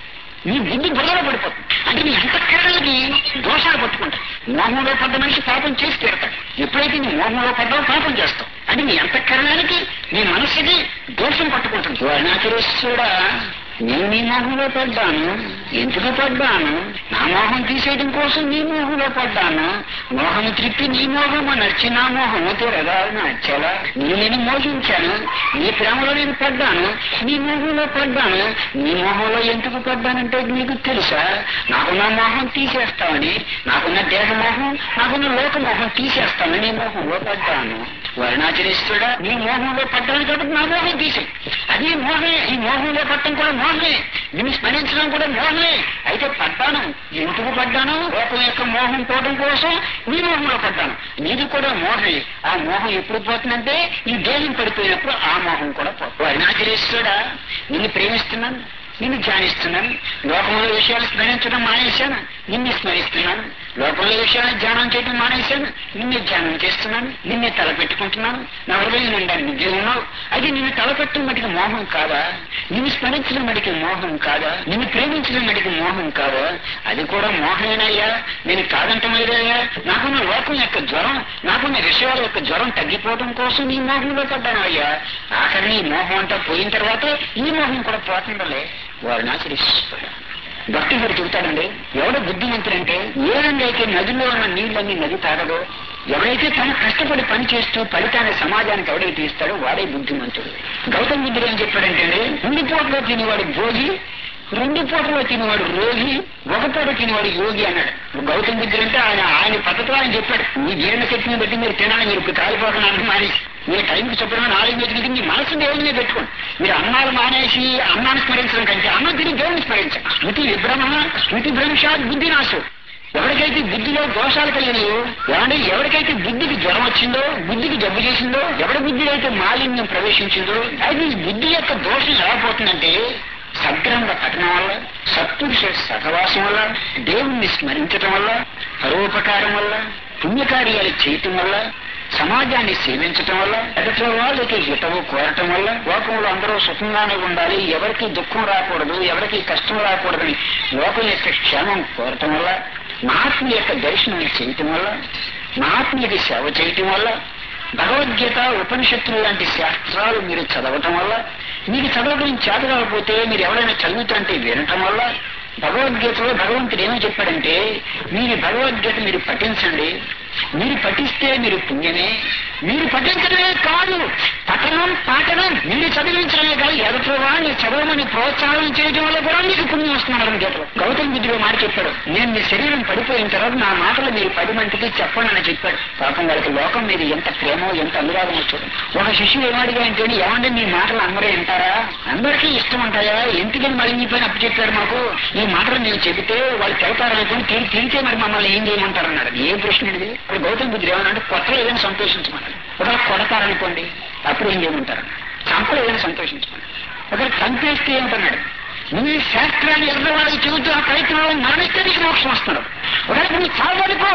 నీ బుద్ధి బురదలో పడిపోతుంది అంటే నీ అంతఃకరణలకి దోషాలు పట్టుకుంటాయి మోహంలో పడ్డ మనిషి పాపం చేసి తీరతాడు ఎప్పుడైతే నీ మోహంలో పడ్డావో పాపం చేస్తావు అంటే నీ అంతఃకరణానికి నీ మనస్సుకి దోషం పట్టుకుంటుంది వర్ణాచరేశ్వరుడా నేను నీ మోహంలో పడ్డాను ఎందుకు పడ్డాను నా మోహం తీసేయడం కోసం నీ మోహంలో పడ్డాను మోహము త్రిప్పి నీ మోహము నచ్చి నా మోహము తీరగా నచ్చలా నేను నేను మోహించాను నీ ప్రేమలో నేను పడ్డాను నీ మోహంలో పడ్డాను నీ మోహంలో ఎందుకు పడ్డానంటే నీకు తెలుసా నాకున్న మోహం తీసేస్తామని నాకున్న దేహ మోహం నాకున్న లోక మోహం తీసేస్తామని నీ మోహంలో పడ్డాను వర్ణాచరిస్తుడా నీ మోహంలో పడ్డాను కాబట్టి నా మోహం తీసే అది మోహమే ఈ మోహంలో పట్టడం కూడా మోహమే నిన్ను స్మరించడం కూడా మోహమే అయితే పడ్డాను ఎందుకు పడ్డాను లోకం యొక్క మోహం పోవడం కోసం నీ మోహంలో పడ్డాను నీది కూడా మోహమే ఆ మోహం ఎప్పుడు పోతుందంటే ఈ దేహం పడిపోయినప్పుడు ఆ మోహం కూడా పోతుంది వర్ణాచరిస్తుడా నిన్ను ప్రేమిస్తున్నాను నిన్ను ధ్యానిస్తున్నాను లోకంలో విషయాలు స్మరించడం మానేశాను నిన్ను స్మరిస్తున్నాను లోకంలో విషయాలు ధ్యానం చేయడం మానేశాను నిన్ను ధ్యానం చేస్తున్నాను నిన్నే తలపెట్టుకుంటున్నాను నా హృదయం నిండా నిద్ర ఉన్నావు అది నిన్ను తలపెట్టడం మటుకు మోహం కాదా నిన్ను స్మరించడం మటుకు మోహం కాదా నిన్ను ప్రేమించడం మటుకు మోహం కాదా అది కూడా మోహమేనయ్యా నేను కాదంటం లేదయ్యా నాకున్న లోకం యొక్క జ్వరం నాకున్న విషయాల యొక్క జ్వరం తగ్గిపోవడం కోసం నీ మోహంలో పడ్డాను అయ్యా ఆఖరి నీ మోహం అంతా పోయిన తర్వాత ఈ మోహం కూడా పోతుండలే వారిని ఆచరిస్తాడు భక్తి గారు చెబుతాడండి ఎవడు బుద్ధిమంతుడంటే ఏ విధంగా అయితే నదిలో ఉన్న నీళ్ళన్నీ నది తాగదో ఎవరైతే తన కష్టపడి పని చేస్తూ ఫలితాన్ని సమాజానికి ఎవడైతే ఇస్తాడో వాడే బుద్ధిమంతుడు గౌతమ బుద్ధుడు ఏం చెప్పాడంటే రెండు పూటలో తినేవాడు భోగి రెండు పూటలో తినేవాడు రోగి ఒక పూట తినేవాడు యోగి అన్నాడు గౌతమ బుద్ధుడు అంటే ఆయన ఆయన పద్ధతిలో ఆయన చెప్పాడు మీ జీర్ణ శక్తిని బట్టి మీరు తినాలి మీరు ఇప్పుడు కాలిపోతున్నాను మానేసి మీరు టైంకి చెప్పడం నాలుగు మీదకి మీ మనసు దేవుడినే పెట్టుకోండి మీరు అన్నాలు మానేసి అన్నాన్ని స్మరించడం కంటే అన్నం తిని దేవుడిని స్మరించండి స్మృతి విభ్రమ స్మృతి భ్రంశాత్ బుద్ధి నాశం ఎవరికైతే బుద్ధిలో దోషాలు కలిగినాయో ఏమంటే ఎవరికైతే బుద్ధికి జ్వరం వచ్చిందో బుద్ధికి జబ్బు చేసిందో ఎవరి బుద్ధిలో అయితే మాలిన్యం ప్రవేశించిందో అయితే ఈ బుద్ధి యొక్క దోషం ఎలా పోతుందంటే సద్గ్రంథ పఠనం వల్ల సత్పురుష సహవాసం వల్ల దేవుణ్ణి స్మరించటం వల్ల పరోపకారం వల్ల పుణ్యకార్యాలు చేయటం వల్ల సమాజాన్ని సేవించటం వల్ల ఎదుటి వాళ్ళకి హితవు కోరటం వల్ల లోకంలో అందరూ సుఖంగానే ఉండాలి ఎవరికి దుఃఖం రాకూడదు ఎవరికి కష్టం రాకూడదని లోకం యొక్క క్షేమం కోరటం వల్ల మహాత్ముల యొక్క దర్శనం చేయటం వల్ల మహాత్ములకి సేవ చేయటం వల్ల భగవద్గీత ఉపనిషత్తులు లాంటి శాస్త్రాలు మీరు చదవటం వల్ల మీకు చదవడం చేత కాకపోతే మీరు ఎవరైనా చదువుతుంటే వినటం వల్ల భగవద్గీతలో భగవంతుడు ఏమని చెప్పాడంటే మీరు భగవద్గీత మీరు పఠించండి మీరు పఠిస్తే మీరు పుణ్యమే మీరు పఠించడమే కాదు పఠనం పాఠనం మీరు చదివించడమే కాదు ఎదుటి వాళ్ళని చదవమని ప్రోత్సాహం చేయడం వల్ల కూడా మీకు పుణ్యం వస్తున్నారు గీతలో గౌతమ బుద్ధుడు మాట చెప్పాడు నేను మీ శరీరం పడిపోయిన తర్వాత నా మాటలు మీరు పది మందికి చెప్పండి అని చెప్పాడు పాపం వాళ్ళకి లోకం మీద ఎంత ప్రేమో ఎంత అనురాగం వచ్చాడు ఒక శిష్యుడు ఏమడిగా అంటే ఏమంటే మీ మాటలు అందరూ వింటారా అందరికీ ఇష్టం ఉంటాయా ఎందుకని మళ్ళీ మీ పైన అప్పు చెప్పారు మాకు ఈ మాటలు నేను చెబితే వాళ్ళు చెబుతారనుకుని తిరిగి తిరిగితే మరి మమ్మల్ని ఏం చేయమంటారు అన్నాడు ఏ ప్రశ్న ఇది ఇప్పుడు గౌతమ బుద్ధుడు ఏమన్నాడు కొత్తలో ఏదైనా సంతోషించమన్నాడు ఒకవేళ కొడతారనుకోండి అప్పుడు ఏం చేయమంటారు చంపలు ఏదైనా సంతోషించమన్నాడు ఒకవేళ చంపేస్తే ఏమిటన్నాడు నీ శాస్త్రాన్ని ఎర్రవాళ్ళకి చెబుతూ ఆ ప్రయత్నంలో మరణిస్తే నీకు మోక్షం వస్తున్నాడు ఒకవేళ నీ చావనుకో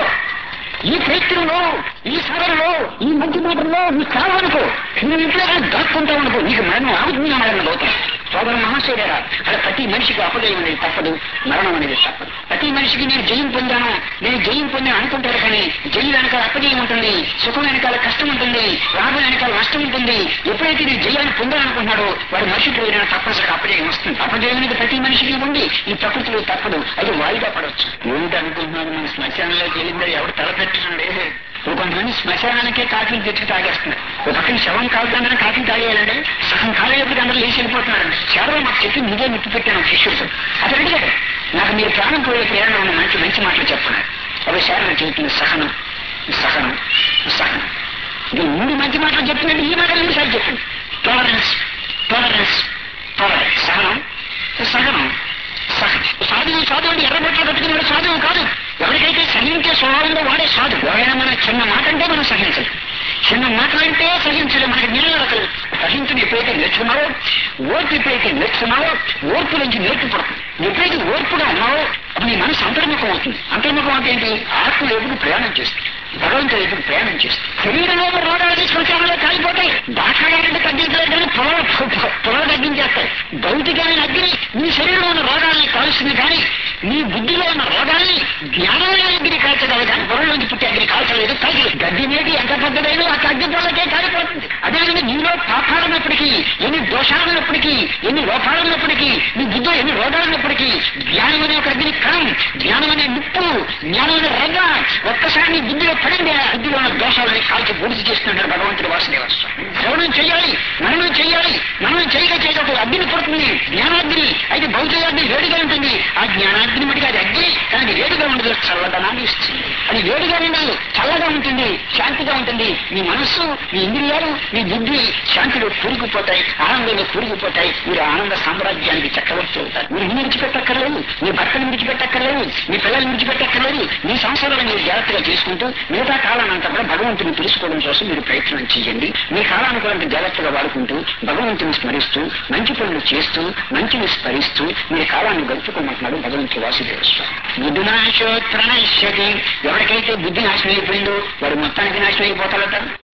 ఈ ప్రయత్నంలో ఈ సాధనలో ఈ మంచి మాటల్లో నీ చావనుకో నువ్వు ఇంట్లో దాక్కుంటావు అనుకో నీకు మరణం ఆగుతుంది మరణం అవుతావు సోదర మహాశైరా అలా ప్రతి మనిషికి అపజయం అనేది తప్పదు మరణం అనేది తప్పదు ప్రతి మనిషికి నేను జయం పొందాను నేను జయం పొందాను అనుకుంటారు కానీ జయం వెనకాల అపజయం ఉంటుంది సుఖం వెనకాల కష్టం ఉంటుంది లాభం వెనకాల నష్టం ఉంటుంది ఎప్పుడైతే నేను జయాన్ని పొందాలనుకుంటున్నాడో వాడు మనిషికి ఏదైనా తప్పనిసరిగా అపజయం వస్తుంది అపజయం అనేది ప్రతి మనిషికి ఉంది ఈ ప్రకృతిలో తప్పదు అది వాయిదా పడవచ్చు ఏమిటి అనుకుంటున్నాను మన శ్మశానంలోకి వెళ్ళిందో ఎవరు తలపెట్టడం లేదు ఇప్పుడు కొంతమంది శ్మశానానికే కాఫీలు తెచ్చి తాగేస్తున్నారు ఒక పక్కన శవం కాలుతుందని కాఫీ తాగేయాలండి సగం కాలేజీకి అందరూ లేచి వెళ్ళిపోతున్నారు శవం మాకు చెప్పి మీదే నిప్పు పెట్టాను శిష్యుడు అతను అడిగాడు నాకు మీరు ప్రాణం పోయే ప్రేరణ ఉన్న మంచి మంచి మాటలు చెప్పన్నారు అవి శారణ చెబుతుంది సహనం సహనం సహనం ఇది మూడు మంచి మాటలు చెప్తున్నాడు ఈ మాటలు మూడు సార్లు చెప్పింది టాలరెన్స్ టాలరెన్స్ టాలరెన్స్ సహనం సహనం సహనం సాధువు సాధువు అంటే ఎర్రబొట్లు పెట్టుకున్నాడు సాధువు కాదు ఎవరికైతే సహించే స్వభావంలో వాడే సాధు ఎవరైనా మన చిన్న మాట అంటే మనం సహించదు చిన్న మాటలంటే సహించడం మనకి నిలబడతలు సహించడం ఎప్పుడైతే నేర్చుకున్నావో ఓర్పు ఎప్పుడైతే నేర్చుకున్నావో ఓర్పు నుంచి నేర్చుపడతాం ఎప్పుడైతే ఓర్పుగా ఉన్నావో అప్పుడు నీ మనసు అంతర్ముఖం అవుతుంది అంతర్ముఖం అంటే ఏంటి ఆత్మ ఎప్పుడు ప్రయాణం చేస్తుంది భగవంతుడు ఎప్పుడు ప్రయాణం చేస్తుంది శరీరంలో ఉన్న రోగాలు తీసుకొచ్చామలో కాలిపోతాయి దాఖలాలంటే తగ్గించలేదు కానీ పొలం పొలం తగ్గించేస్తాయి భౌతికమైన అగ్ని నీ శరీరంలో ఉన్న రోగాల్ని కాల్స్తుంది కానీ నీ బుద్ధిలో ఉన్న రోగాల్ని జ్ఞానమైన అగ్ని కాల్చగలదు కానీ పొలం నుంచి పుట్టే అగ్ని కాల్చలేదు తగ్గి గడ్డి నేటి ఎంత పెద్దదైనా ఆ అగ్ని పొలకే కాలిపోతుంది అదేవిధంగా నీలో పాపాలు ఉన్నప్పటికీ ఎన్ని దోషాలు ఉన్నప్పటికీ ఎన్ని లోపాలు ఉన్నప్పటికీ నీ బుద్ధిలో ఎన్ని రోగాలు ఉన్నప్పటికీ జ్ఞానం అనే ఒక అగ్ని కణం జ్ఞానం అనే నిప్పు జ్ఞానం అనే రగ ఒక్కసారి నీ బుద్ధిలో పడింది ఆ బుద్ధిలో ఉన్న దోషాలని కాల్చి పూర్తి చేస్తున్నాడు భగవంతుడు వాసుదేవ స్వామి శ్రవణం చేయాలి మననం చేయాలి మననం చేయగా చేయక అగ్ని పడుతుంది జ్ఞానాగ్ని అయితే భౌతిక అగ్ని వేడిగా ఉంటుంది ఆ జ్ఞానాగ్ని మటుకు అది అగ్ని కానీ వేడిగా ఉండదు చల్లదనాన్ని ఇస్తుంది అది వేడిగా ఉండదు చల్లగా ఉంటుంది శాంతిగా ఉంటుంది నీ మనస్సు నీ ఇంద్రియాలు నీ బుద్ధి శాంతిలో కూరుకుపోతాయి ఆనందంలో కూరుకుపోతాయి మీరు ఆనంద సామ్రాజ్యానికి చక్రవర్తి అవుతారు మీరు ఇల్లు విడిచిపెట్టక్కర్లేదు మీ భర్తను విడిచిపెట్టక్కర్లేదు మీ పిల్లల్ని విడిచిపెట్టక్కర్లేదు మీ సంసారాలను మీరు జాగ్రత్తగా చేసుకుంటూ మిగతా కాలాన్ని అంతా కూడా భగవంతుని తెలుసుకోవడం కోసం మీరు ప్రయత్నం చేయండి మీ కాలాన్ని కూడా మీరు జాగ్రత్తగా వాడుకుంటూ భగవంతుని స్మరిస్తూ మంచి పనులు చేస్తూ మంచిని స్మరిస్తూ మీరు కాలాన్ని గడుపుకోమంటున్నాడు భగవంతుడు వాసుదేవ స్వామి బుద్ధి నాశో ప్రణశ్యతి ఎవరికైతే బుద్ధి నాశనం అయిపోయిందో వాడు మొత్తానికి నాశనం అయిపోతాడట